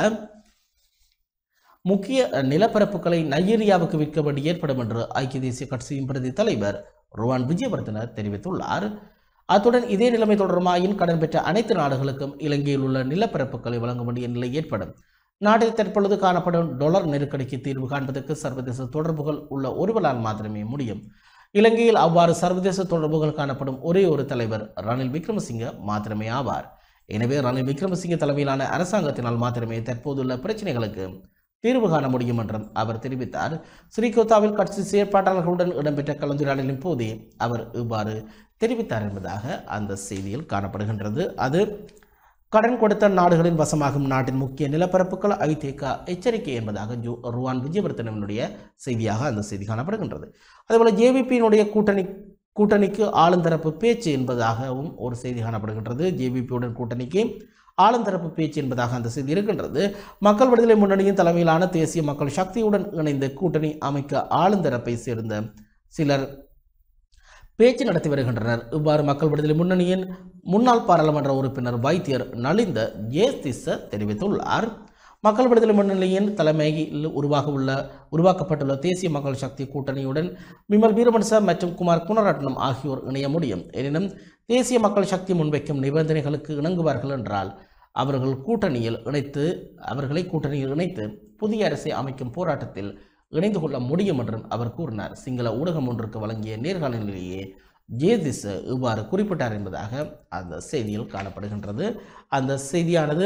முக்கிய நிலப்பரப்புகளை நைஜீரியாவுக்கு விற்க வேண்டி ஏற்படும் என்று ஐக்கிய தேசிய கட்சியின் பிரதி தலைவர் ருவான் விஜயவர்தன தெரிவித்துள்ளார் அத்துடன் இதே நிலைமை தொடருமாயின் கடன் பெற்ற அனைத்து நாடுகளுக்கும் இலங்கையில் உள்ள நிலப்பரப்புகளை வழங்க வேண்டிய நிலை ஏற்படும் நாட்டில் தற்பொழுது காணப்படும் டொலர் நெருக்கடிக்கு தீர்வு காண்பதற்கு சர்வதேச தொடர்புகள் உள்ள ஒருவரால் மாத்திரமே முடியும் இலங்கையில் அவ்வாறு சர்வதேச தொடர்புகள் காணப்படும் ஒரே ஒரு தலைவர் ரணில் விக்ரமசிங்க மாத்திரமே ஆவார் எனவே ரணில் விக்ரமசிங்க தலைமையிலான அரசாங்கத்தினால் மாத்திரமே தற்போதுள்ள பிரச்சனைகளுக்கு தீர்வு காண முடியும் என்றும் அவர் தெரிவித்தார் ஸ்ரீகோத்தாவில் கட்சி செயற்பாட்டாளர்களுடன் இடம்பெற்ற கலந்துரையாடலின் போதே அவர் இவ்வாறு தெரிவித்தார் என்பதாக அந்த செய்தியில் காணப்படுகின்றது அது கடன் கொடுத்த நாடுகளின் வசமாகும் நாட்டின் முக்கிய நிலப்பரப்புகள் ஐதேகா எச்சரிக்கை என்பதாக ஜோ ருவான் விஜயவர்த்தனவினுடைய செய்தியாக அந்த செய்தி காணப்படுகின்றது அதேபோல ஜேவிபியினுடைய கூட்டணி கூட்டணிக்கு ஆளுந்தரப்பு பேச்சு என்பதாகவும் ஒரு செய்தி காணப்படுகின்றது ஜேவிபியுடன் கூட்டணிக்கு ஆளுந்தரப்பு பேச்சு என்பதாக அந்த செய்தி இருக்கின்றது மக்கள் விடுதலை முன்னணியின் தலைமையிலான தேசிய மக்கள் சக்தியுடன் இணைந்து கூட்டணி அமைக்க ஆளுந்தரப்பை சேர்ந்த சிலர் பேச்சு நடத்தி வருகின்றனர் இவ்வாறு மக்கள் விடுதலை முன்னணியின் முன்னாள் பாராளுமன்ற உறுப்பினர் வைத்தியர் நலிந்த ஜேஸ்திச தெரிவித்துள்ளார் மக்கள் விடுதலை முன்னணியின் தலைமையில் உருவாக உள்ள உருவாக்கப்பட்டுள்ள தேசிய மக்கள் சக்தி கூட்டணியுடன் விமல் வீரவன்ச மற்றும் குமார் குணரட்னம் ஆகியோர் இணைய முடியும் எனினும் தேசிய மக்கள் சக்தி முன்வைக்கும் நிபந்தனைகளுக்கு இணங்குவார்கள் என்றால் அவர்கள் கூட்டணியில் இணைத்து அவர்களை கூட்டணியில் இணைத்து புதிய அரசை அமைக்கும் போராட்டத்தில் இணைந்து கொள்ள முடியும் என்றும் அவர் கூறினார் சிங்கள ஊடகம் ஒன்றுக்கு வழங்கிய நேர்காணலிலேயே ஜேதிஸ் இவ்வாறு குறிப்பிட்டார் என்பதாக அந்த செய்தியில் காணப்படுகின்றது அந்த செய்தியானது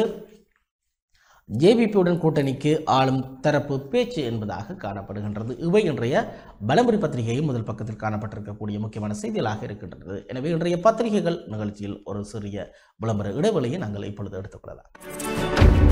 ஜேபிபியுடன் கூட்டணிக்கு ஆளும் தரப்பு பேச்சு என்பதாக காணப்படுகின்றது இவை இன்றைய பலமுறை பத்திரிகையில் முதல் பக்கத்தில் காணப்பட்டிருக்கக்கூடிய முக்கியமான செய்திகளாக இருக்கின்றது எனவே இன்றைய பத்திரிகைகள் நிகழ்ச்சியில் ஒரு சிறிய விளம்பர இடைவெளியை நாங்கள் இப்பொழுது எடுத்துக்கொள்ளலாம்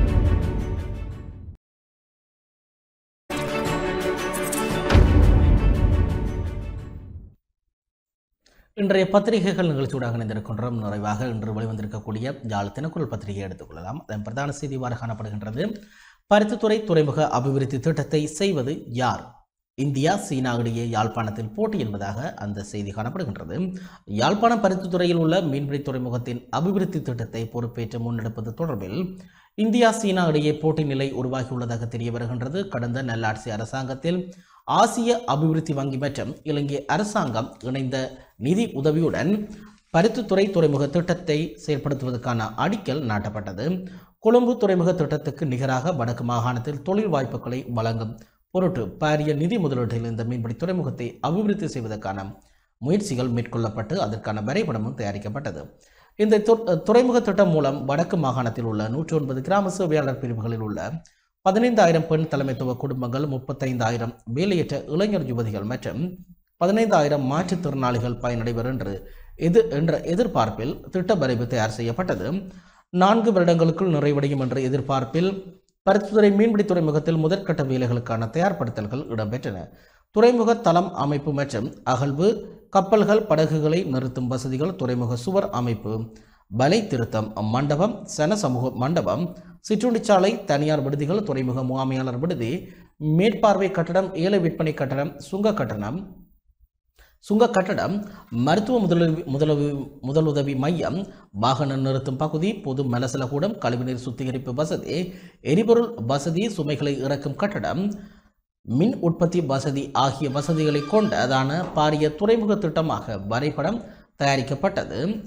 இன்றைய பத்திரிகைகள் நிகழ்ச்சியூடாக இணைந்திருக்கின்றோம் நிறைவாக இன்று வெளிவந்திருக்கக்கூடிய ஜாழ் தினக்குரல் பத்திரிகையை எடுத்துக்கொள்ளலாம் அதன் பிரதான செய்தி இவ்வாறு காணப்படுகின்றது பருத்தித்துறை துறைமுக அபிவிருத்தி திட்டத்தை செய்வது யார் இந்தியா சீனா இடையே யாழ்ப்பாணத்தில் போட்டி என்பதாக அந்த செய்தி காணப்படுகின்றது யாழ்ப்பாணம் பருத்தித்துறையில் உள்ள மீன்பிடி துறைமுகத்தின் அபிவிருத்தி திட்டத்தை பொறுப்பேற்று முன்னெடுப்பது தொடர்பில் இந்தியா சீனா இடையே போட்டி நிலை உருவாகியுள்ளதாக தெரிய வருகின்றது கடந்த நல்லாட்சி அரசாங்கத்தில் ஆசிய அபிவிருத்தி வங்கி மற்றும் இலங்கை அரசாங்கம் இணைந்த நிதி உதவியுடன் பருத்தித்துறை துறைமுக திட்டத்தை செயல்படுத்துவதற்கான அடிக்கல் நாட்டப்பட்டது கொழும்பு துறைமுக திட்டத்துக்கு நிகராக வடக்கு மாகாணத்தில் தொழில் வாய்ப்புகளை வழங்கும் பொருட்டு பாரிய நிதி முதலீட்டில் இந்த மீன்பிடி துறைமுகத்தை அபிவிருத்தி செய்வதற்கான முயற்சிகள் மேற்கொள்ளப்பட்டு அதற்கான வரைபடமும் தயாரிக்கப்பட்டது இந்த து- துறைமுக திட்டம் மூலம் வடக்கு மாகாணத்தில் உள்ள நூற்றி ஒன்பது கிராம சேவையாளர் பிரிவுகளில் உள்ள பதினைந்தாயிரம் பெண் தலைமைத்துவ குடும்பங்கள் முப்பத்தைந்தாயிரம் வேலையற்ற இளைஞர் யுவதிகள் மற்றும் பதினைந்தாயிரம் மாற்றுத்திறனாளிகள் பயனடைவர் என்று எது என்ற எதிர்பார்ப்பில் திட்ட வரைவு தயார் செய்யப்பட்டது நான்கு வருடங்களுக்குள் நிறைவடையும் என்ற எதிர்பார்ப்பில் பருத்தித்துறை மீன்பிடி துறைமுகத்தில் முதற்கட்ட வேலைகளுக்கான தயார்படுத்தல்கள் இடம்பெற்றன துறைமுக தளம் அமைப்பு மற்றும் அகழ்வு கப்பல்கள் படகுகளை நிறுத்தும் வசதிகள் துறைமுக சுவர் அமைப்பு வலை திருத்தம் மண்டபம் சன சமூக மண்டபம் சிற்றுண்டிச்சாலை தனியார் விடுதிகள் துறைமுக முகாமையாளர் விடுதி மேற்பார்வை கட்டடம் ஏல விற்பனை கட்டடம் சுங்க கட்டணம் சுங்க கட்டடம் மருத்துவ முதலுதவி முதலுதவி முதலுதவி மையம் வாகன நிறுத்தும் பகுதி பொது மலசலகூடம் கழிவுநீர் சுத்திகரிப்பு வசதி எரிபொருள் வசதி சுமைகளை இறக்கும் கட்டடம் மின் உற்பத்தி வசதி ஆகிய வசதிகளை கொண்டதான பாரிய துறைமுக திட்டமாக வரைபடம் தயாரிக்கப்பட்டது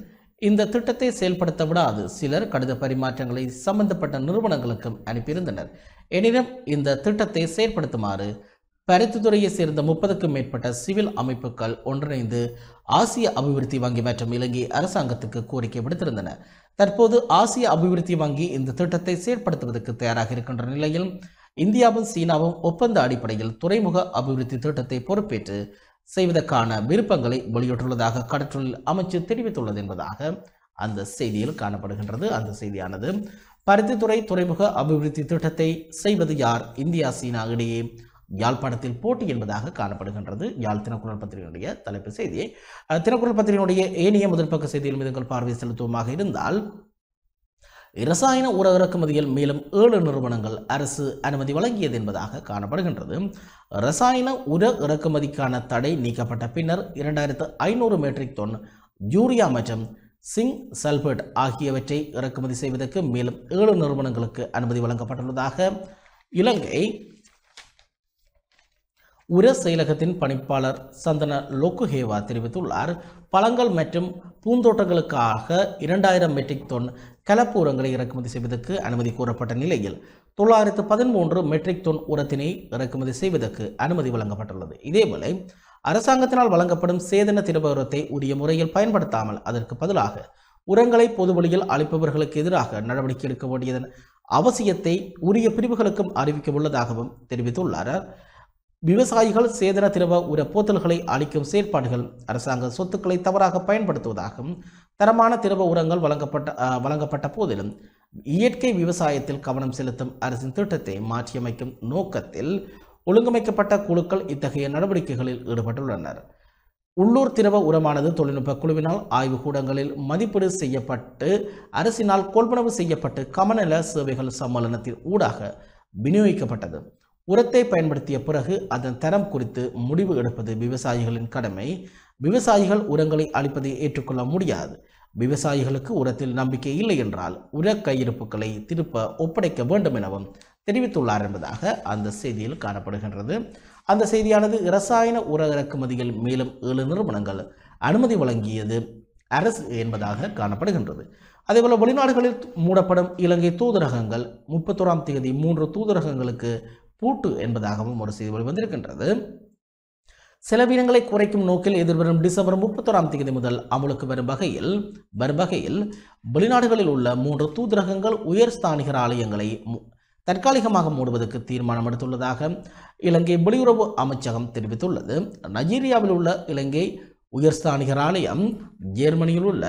இந்த திட்டத்தை செயல்படுத்த விடாது சிலர் கடித பரிமாற்றங்களை சம்பந்தப்பட்ட நிறுவனங்களுக்கும் அனுப்பியிருந்தனர் எனினும் இந்த திட்டத்தை செயல்படுத்துமாறு பருத்தித்துறையை சேர்ந்த முப்பதுக்கும் மேற்பட்ட சிவில் அமைப்புகள் ஒன்றிணைந்து ஆசிய அபிவிருத்தி வங்கி மற்றும் இலங்கை அரசாங்கத்துக்கு கோரிக்கை விடுத்திருந்தன தற்போது ஆசிய அபிவிருத்தி வங்கி இந்த திட்டத்தை செயல்படுத்துவதற்கு தயாராக இருக்கின்ற நிலையில் இந்தியாவும் சீனாவும் ஒப்பந்த அடிப்படையில் துறைமுக அபிவிருத்தி திட்டத்தை பொறுப்பேற்று செய்வதற்கான விருப்பங்களை வெளியிட்டுள்ளதாக கடற்றொழில் அமைச்சு தெரிவித்துள்ளது என்பதாக அந்த செய்தியில் காணப்படுகின்றது அந்த செய்தியானது பருத்தித்துறை துறைமுக அபிவிருத்தி திட்டத்தை செய்வது யார் இந்தியா சீனா இடையே யாழ்ப்பாணத்தில் போட்டி என்பதாக காணப்படுகின்றது யாழ் தினக்குரல் பத்திரிகையினுடைய தலைப்பு செய்தியை அஹ், தினக்குரல் பத்திரிகையினுடைய ஏனைய முதல் பக்க செய்தியில் மீதுங்கள் பார்வை செலுத்துவமாக இருந்தால் இரசாயன உர இறக்குமதியில் மேலும் ஏழு நிறுவனங்கள் அரசு அனுமதி வழங்கியது என்பதாக காணப்படுகின்றது ரசாயன உர இறக்குமதிக்கான தடை நீக்கப்பட்ட பின்னர் இரண்டாயிரத்து ஐநூறு மெட்ரிக் டன் யூரியா மற்றும் சிங் சல்பேட் ஆகியவற்றை இறக்குமதி செய்வதற்கு மேலும் ஏழு நிறுவனங்களுக்கு அனுமதி வழங்கப்பட்டுள்ளதாக இலங்கை உர செயலகத்தின் பணிப்பாளர் சந்தன லோக்குஹேவா தெரிவித்துள்ளார் பழங்கள் மற்றும் பூந்தோட்டங்களுக்காக இரண்டாயிரம் மெட்ரிக் டன் கலப்பு உரங்களை இறக்குமதி செய்வதற்கு அனுமதி கோரப்பட்ட நிலையில் தொள்ளாயிரத்து பதிமூன்று மெட்ரிக் டன் உரத்தினை இறக்குமதி செய்வதற்கு அனுமதி வழங்கப்பட்டுள்ளது இதேவேளை அரசாங்கத்தினால் வழங்கப்படும் சேதன திரவ உரத்தை உரிய முறையில் பயன்படுத்தாமல் அதற்கு பதிலாக உரங்களை பொதுவழியில் அளிப்பவர்களுக்கு எதிராக நடவடிக்கை எடுக்க வேண்டியதன் அவசியத்தை உரிய பிரிவுகளுக்கும் அறிவிக்க உள்ளதாகவும் தெரிவித்துள்ளார் விவசாயிகள் சேதன திரவ உர போத்தல்களை அளிக்கும் செயற்பாடுகள் அரசாங்க சொத்துக்களை தவறாக பயன்படுத்துவதாகவும் தரமான திரவ உரங்கள் வழங்கப்பட்ட அஹ், வழங்கப்பட்ட போதிலும் இயற்கை விவசாயத்தில் கவனம் செலுத்தும் அரசின் திட்டத்தை மாற்றியமைக்கும் நோக்கத்தில் ஒழுங்கமைக்கப்பட்ட குழுக்கள் இத்தகைய நடவடிக்கைகளில் ஈடுபட்டுள்ளனர் உள்ளூர் திரவ உரமானது தொழில்நுட்ப குழுவினால் ஆய்வுக் கூடங்களில் மதிப்பீடு செய்யப்பட்டு அரசினால் கொள்வனவு செய்யப்பட்டு கமநல சேவைகள் சம்மேளனத்தின் ஊடாக விநியோகிக்கப்பட்டது உரத்தை பயன்படுத்திய பிறகு அதன் தரம் குறித்து முடிவு எடுப்பது விவசாயிகளின் கடமை விவசாயிகள் உரங்களை அளிப்பதை ஏற்றுக்கொள்ள முடியாது விவசாயிகளுக்கு உரத்தில் நம்பிக்கை இல்லை என்றால் உர கையிருப்புகளை திருப்ப ஒப்படைக்க வேண்டும் எனவும் தெரிவித்துள்ளார் என்பதாக அந்த செய்தியில் காணப்படுகின்றது அந்த செய்தியானது இரசாயன உர இறக்குமதியில் மேலும் ஏழு நிறுவனங்கள் அனுமதி வழங்கியது அரசு என்பதாக காணப்படுகின்றது அதேபோல வெளிநாடுகளில் மூடப்படும் இலங்கை தூதரகங்கள் முப்பத்தோராம் தேதி மூன்று தூதரகங்களுக்கு பூட்டு என்பதாகவும் ஒரு செய்தி வெளிவந்திருக்கின்றது செலவினங்களை குறைக்கும் நோக்கில் எதிர்வரும் டிசம்பர் முப்பத்தோராம் தேதி முதல் அமலுக்கு வரும் வகையில் வரும் வகையில் வெளிநாடுகளில் உள்ள மூன்று தூதரகங்கள் உயர் ஸ்தானிகர் ஆலயங்களை மு- தற்காலிகமாக மூடுவதற்கு தீர்மானம் எடுத்துள்ளதாக இலங்கை வெளியுறவு அமைச்சகம் தெரிவித்துள்ளது நைஜீரியாவில் உள்ள இலங்கை உயர்ஸ்தானிகர் ஆலயம் ஜெர்மனியில் உள்ள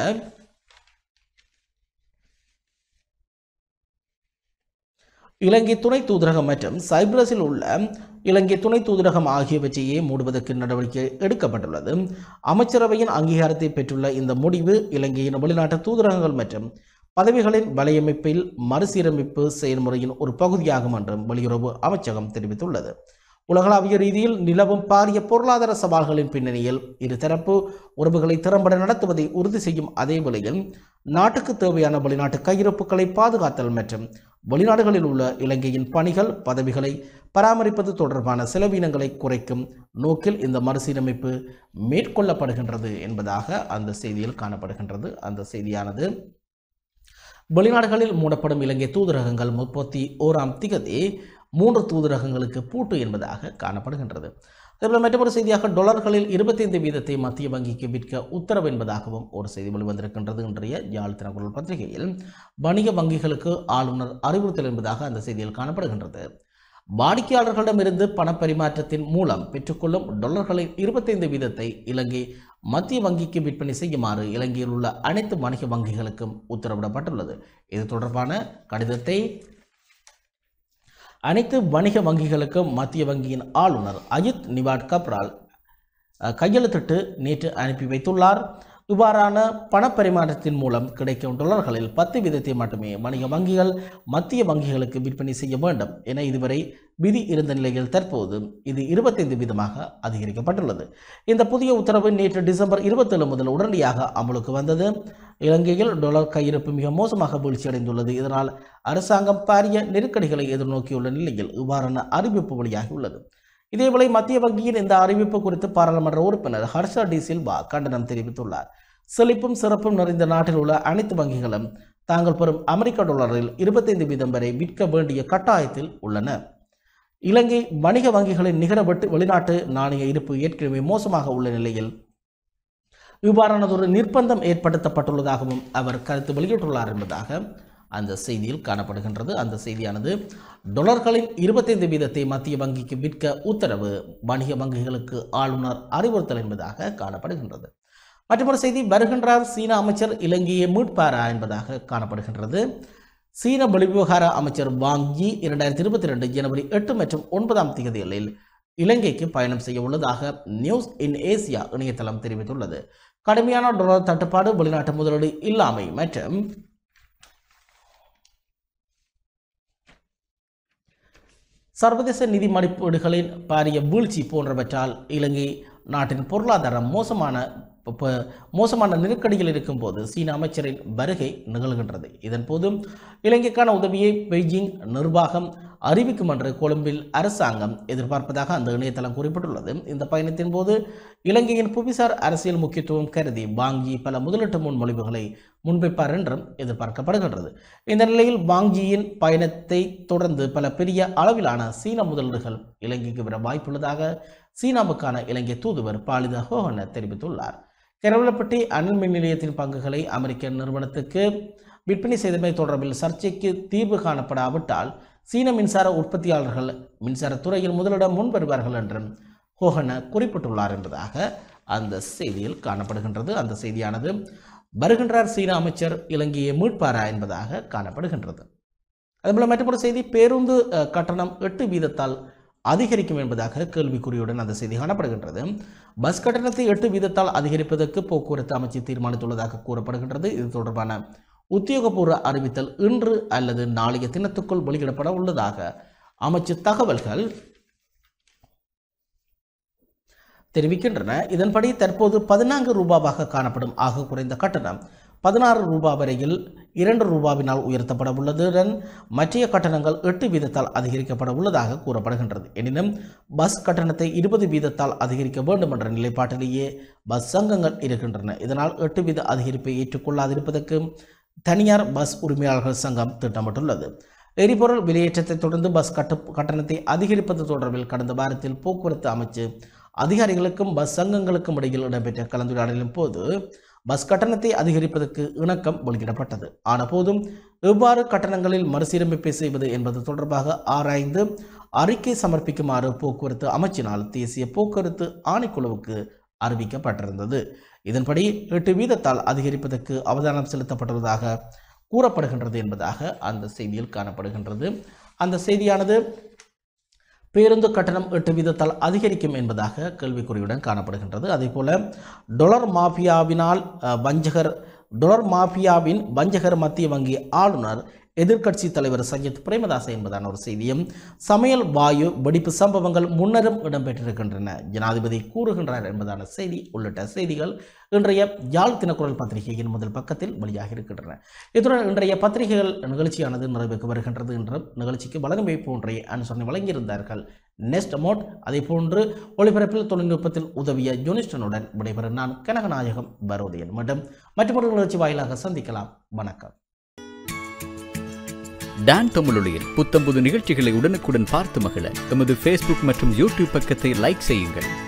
இலங்கை துணை தூதரகம் மற்றும் சைப்ரஸில் உள்ள இலங்கை துணை தூதரகம் ஆகியவற்றையே மூடுவதற்கு நடவடிக்கை எடுக்கப்பட்டுள்ளது அமைச்சரவையின் அங்கீகாரத்தை பெற்றுள்ள இந்த முடிவு இலங்கையின் வெளிநாட்டு தூதரகங்கள் மற்றும் பதவிகளின் வலையமைப்பில் மறுசீரமைப்பு செயல்முறையின் ஒரு பகுதியாகும் என்றும் வெளியுறவு அமைச்சகம் தெரிவித்துள்ளது உலகளாவிய ரீதியில் நிலவும் பாரிய பொருளாதார சவால்களின் பின்னணியில் இருதரப்பு உறவுகளை திறம்பட நடத்துவதை உறுதி செய்யும் அதே வேளையில் நாட்டுக்கு தேவையான வெளிநாட்டு கையிருப்புகளை பாதுகாத்தல் மற்றும் வெளிநாடுகளில் உள்ள இலங்கையின் பணிகள் பதவிகளை பராமரிப்பது தொடர்பான செலவினங்களை குறைக்கும் நோக்கில் இந்த மறுசீரமைப்பு மேற்கொள்ளப்படுகின்றது என்பதாக அந்த செய்தியில் காணப்படுகின்றது அந்த செய்தியானது வெளிநாடுகளில் மூடப்படும் இலங்கை தூதரகங்கள் முப்பத்தி ஓராம் திகதி மூன்று தூதரகங்களுக்கு பூட்டு என்பதாக காணப்படுகின்றது அதேபோல மற்றொரு செய்தியாக டொலர்களில் இருபத்தைந்து வீதத்தை மத்திய வங்கிக்கு விற்க உத்தரவு என்பதாகவும் ஒரு செய்தி வெளிவந்திருக்கின்றது இன்றைய யாழ் தினக்குரல் பத்திரிகையில் வணிக வங்கிகளுக்கு ஆளுநர் அறிவுறுத்தல் என்பதாக அந்த செய்தியில் காணப்படுகின்றது வாடிக்கையாளர்களிடமிருந்து பணப்பரிமாற்றத்தின் மூலம் பெற்றுக்கொள்ளும் டொலர்களில் இருபத்தைந்து வீதத்தை இலங்கை மத்திய வங்கிக்கு விற்பனை செய்யுமாறு இலங்கையில் உள்ள அனைத்து வணிக வங்கிகளுக்கும் உத்தரவிடப்பட்டுள்ளது இது தொடர்பான கடிதத்தை அனைத்து வணிக வங்கிகளுக்கும் மத்திய வங்கியின் ஆளுநர் அஜித் நிவாட் கப்ரால் அஹ், கையெழுத்திட்டு நேற்று அனுப்பி வைத்துள்ளார் இவ்வாறான பணப்பரிமாற்றத்தின் மூலம் கிடைக்கும் டாலர்களில் பத்து வீதத்தை மட்டுமே வணிக வங்கிகள் மத்திய வங்கிகளுக்கு விற்பனை செய்ய வேண்டும் என இதுவரை விதி இருந்த நிலையில் தற்போது இது இருபத்தைந்து வீதமாக அதிகரிக்கப்பட்டுள்ளது இந்த புதிய உத்தரவு நேற்று டிசம்பர் இருபத்தேழு முதல் உடனடியாக அமலுக்கு வந்தது இலங்கையில் டாலர் கையிருப்பு மிக மோசமாக வீழ்ச்சியடைந்துள்ளது இதனால் அரசாங்கம் பாரிய நெருக்கடிகளை எதிர்நோக்கியுள்ள நிலையில் இவ்வாறான அறிவிப்பு வெளியாகியுள்ளது இதேவேளை மத்திய வங்கியின் இந்த அறிவிப்பு குறித்து பாராளுமன்ற உறுப்பினர் ஹர்ஷா டி சில்வா கண்டனம் தெரிவித்துள்ளார் செழிப்பும் சிறப்பும் நிறைந்த நாட்டில் உள்ள அனைத்து வங்கிகளும் தாங்கள் பெறும் அமெரிக்க டாலரில் இருபத்தைந்து வீதம் வரை விற்க வேண்டிய கட்டாயத்தில் உள்ளன இலங்கை வணிக வங்கிகளின் நிகர வெட்டு வெளிநாட்டு நாணய இருப்பு ஏற்கனவே மோசமாக உள்ள நிலையில் இவ்வாறானதொரு நிர்பந்தம் ஏற்படுத்தப்பட்டுள்ளதாகவும் அவர் கருத்து வெளியிட்டுள்ளார் என்பதாக அந்த செய்தியில் காணப்படுகின்றது அந்த செய்தியானது டொலர்களின் இருபத்தைந்து வீதத்தை மத்திய வங்கிக்கு விற்க உத்தரவு வணிக வங்கிகளுக்கு ஆளுநர் அறிவுறுத்தல் என்பதாக காணப்படுகின்றது மற்றொரு செய்தி வருகின்றார் சீன அமைச்சர் இலங்கையை மீட்பாரா என்பதாக காணப்படுகின்றது சீன வெளிவிவகார அமைச்சர் வாங் யி இரண்டாயிரத்தி இருபத்தி ரெண்டு ஜனவரி எட்டு மற்றும் ஒன்பதாம் தேதிகளில் இலங்கைக்கு பயணம் செய்ய உள்ளதாக நியூஸ் இன் ஏசியா இணையதளம் தெரிவித்துள்ளது கடுமையான டொலர் தட்டுப்பாடு வெளிநாட்டு முதலீடு இல்லாமை மற்றும் சர்வதேச நிதி மதிப்பீடுகளின் பாரிய வீழ்ச்சி போன்றவற்றால் இலங்கை நாட்டின் பொருளாதாரம் மோசமான இப்போ மோசமான நெருக்கடியில் இருக்கும்போது சீன அமைச்சரின் வருகை நிகழ்கின்றது இதன் போதும் இலங்கைக்கான உதவியை பெய்ஜிங் நிர்வாகம் அறிவிக்கும் என்று கொழும்பில் அரசாங்கம் எதிர்பார்ப்பதாக அந்த இணையதளம் குறிப்பிட்டுள்ளது இந்த பயணத்தின் போது இலங்கையின் புவிசார் அரசியல் முக்கியத்துவம் கருதி வாங்கி பல முதலீட்டு முன்மொழிவுகளை முன்வைப்பார் என்றும் எதிர்பார்க்கப்படுகின்றது இந்த நிலையில் வாங்கியின் பயணத்தை தொடர்ந்து பல பெரிய அளவிலான சீன முதலீடுகள் இலங்கைக்கு வர வாய்ப்புள்ளதாக சீனாவுக்கான இலங்கை தூதுவர் பாலித ஹோஹன தெரிவித்துள்ளார் கரவலப்பட்டி அனல் மின் நிலையத்தின் பங்குகளை அமெரிக்க நிறுவனத்துக்கு விற்பனை செய்தமை தொடர்பில் சர்ச்சைக்கு தீர்வு காணப்படாவிட்டால் சீன மின்சார உற்பத்தியாளர்கள் மின்சார துறையில் முதலிடம் முன் வருவார்கள் என்றும் ஹோஹன குறிப்பிட்டுள்ளார் என்பதாக அந்த செய்தியில் காணப்படுகின்றது அந்த செய்தியானது வருகின்றார் சீன அமைச்சர் இலங்கையை மீட்பாரா என்பதாக காணப்படுகின்றது அதுபோல மற்றொரு செய்தி பேருந்து அஹ், கட்டணம் எட்டு வீதத்தால் அதிகரிக்கும் என்பதாக கேள்விக்குறியுடன் அந்த செய்தி காணப்படுகின்றது பஸ் கட்டணத்தை எட்டு வீதத்தால் அதிகரிப்பதற்கு போக்குவரத்து அமைச்சு தீர்மானித்துள்ளதாக கூறப்படுகின்றது இது தொடர்பான உத்தியோகபூர்வ அறிவித்தல் இன்று அல்லது நாளைய தினத்துக்குள் வெளியிடப்பட உள்ளதாக அமைச்சு தகவல்கள் தெரிவிக்கின்றன இதன்படி தற்போது பதினான்கு ரூபாவாக காணப்படும் ஆக குறைந்த கட்டணம் பதினாறு ரூபாய் வரையில் இரண்டு ரூபாவினால் உயர்த்தப்பட உள்ளதுடன் மற்றைய கட்டணங்கள் எட்டு வீதத்தால் அதிகரிக்கப்பட உள்ளதாக கூறப்படுகின்றது எனினும் பஸ் கட்டணத்தை இருபது வீதத்தால் அதிகரிக்க வேண்டும் என்ற நிலைப்பாட்டிலேயே பஸ் சங்கங்கள் இருக்கின்றன இதனால் எட்டு வீத அதிகரிப்பை ஏற்றுக்கொள்ளாதிருப்பதற்கு தனியார் பஸ் உரிமையாளர்கள் சங்கம் திட்டமிட்டுள்ளது எரிபொருள் விலையேற்றத்தை தொடர்ந்து பஸ் கட்டு கட்டணத்தை அதிகரிப்பது தொடர்பில் கடந்த வாரத்தில் போக்குவரத்து அமைச்சு அதிகாரிகளுக்கும் பஸ் சங்கங்களுக்கும் இடையில் இடம்பெற்ற கலந்துரையாடலின் போது பஸ் கட்டணத்தை அதிகரிப்பதற்கு இணக்கம் வெளியிடப்பட்டது ஆனபோதும் எவ்வாறு கட்டணங்களில் மறுசீரமைப்பை செய்வது என்பது தொடர்பாக ஆராய்ந்து அறிக்கை சமர்ப்பிக்குமாறு போக்குவரத்து அமைச்சினால் தேசிய போக்குவரத்து ஆணைக்குழுவுக்கு அறிவிக்கப்பட்டிருந்தது இதன்படி எட்டு வீதத்தால் அதிகரிப்பதற்கு அவதானம் செலுத்தப்பட்டுள்ளதாக கூறப்படுகின்றது என்பதாக அந்த செய்தியில் காணப்படுகின்றது அந்த செய்தியானது பேருந்து கட்டணம் எட்டு வீதத்தால் அதிகரிக்கும் என்பதாக கேள்விக்குறியுடன் காணப்படுகின்றது அதேபோல டொலர் மாஃபியாவினால் அஹ், வஞ்சகர் டொலர் மாஃபியாவின் வஞ்சகர் மத்திய வங்கி ஆளுநர் எதிர்க்கட்சி தலைவர் சஜித் பிரேமதாச என்பதான ஒரு செய்தியும் சமையல் வாயு வெடிப்பு சம்பவங்கள் முன்னரும் இடம்பெற்றிருக்கின்றன ஜனாதிபதி கூறுகின்றார் என்பதான செய்தி உள்ளிட்ட செய்திகள் இன்றைய யாழ் தினக்குரல் பத்திரிகையின் முதல் பக்கத்தில் வெளியாகி இருக்கின்றன இத்துடன் இன்றைய பத்திரிகைகள் நிகழ்ச்சியானது நிறைவுக்கு வருகின்றது என்றும் நிகழ்ச்சிக்கு வழங்குமை போன்றே அனுசரணை வழங்கியிருந்தார்கள் நெஸ்ட் மோட் அதே போன்று ஒளிபரப்பில் தொழில்நுட்பத்தில் உதவிய ஜோனிஸ்டனுடன் விடைபெறும் நான் கனகநாயகம் பரோதியன் மற்றும் மற்றொரு நிகழ்ச்சி வாயிலாக சந்திக்கலாம் வணக்கம்
டான் தமிழொலியில் புத்தம்புது நிகழ்ச்சிகளை உடனுக்குடன் பார்த்து மகிழ எமது ஃபேஸ்புக் மற்றும் யூடியூப் பக்கத்தை லைக் செய்யுங்கள்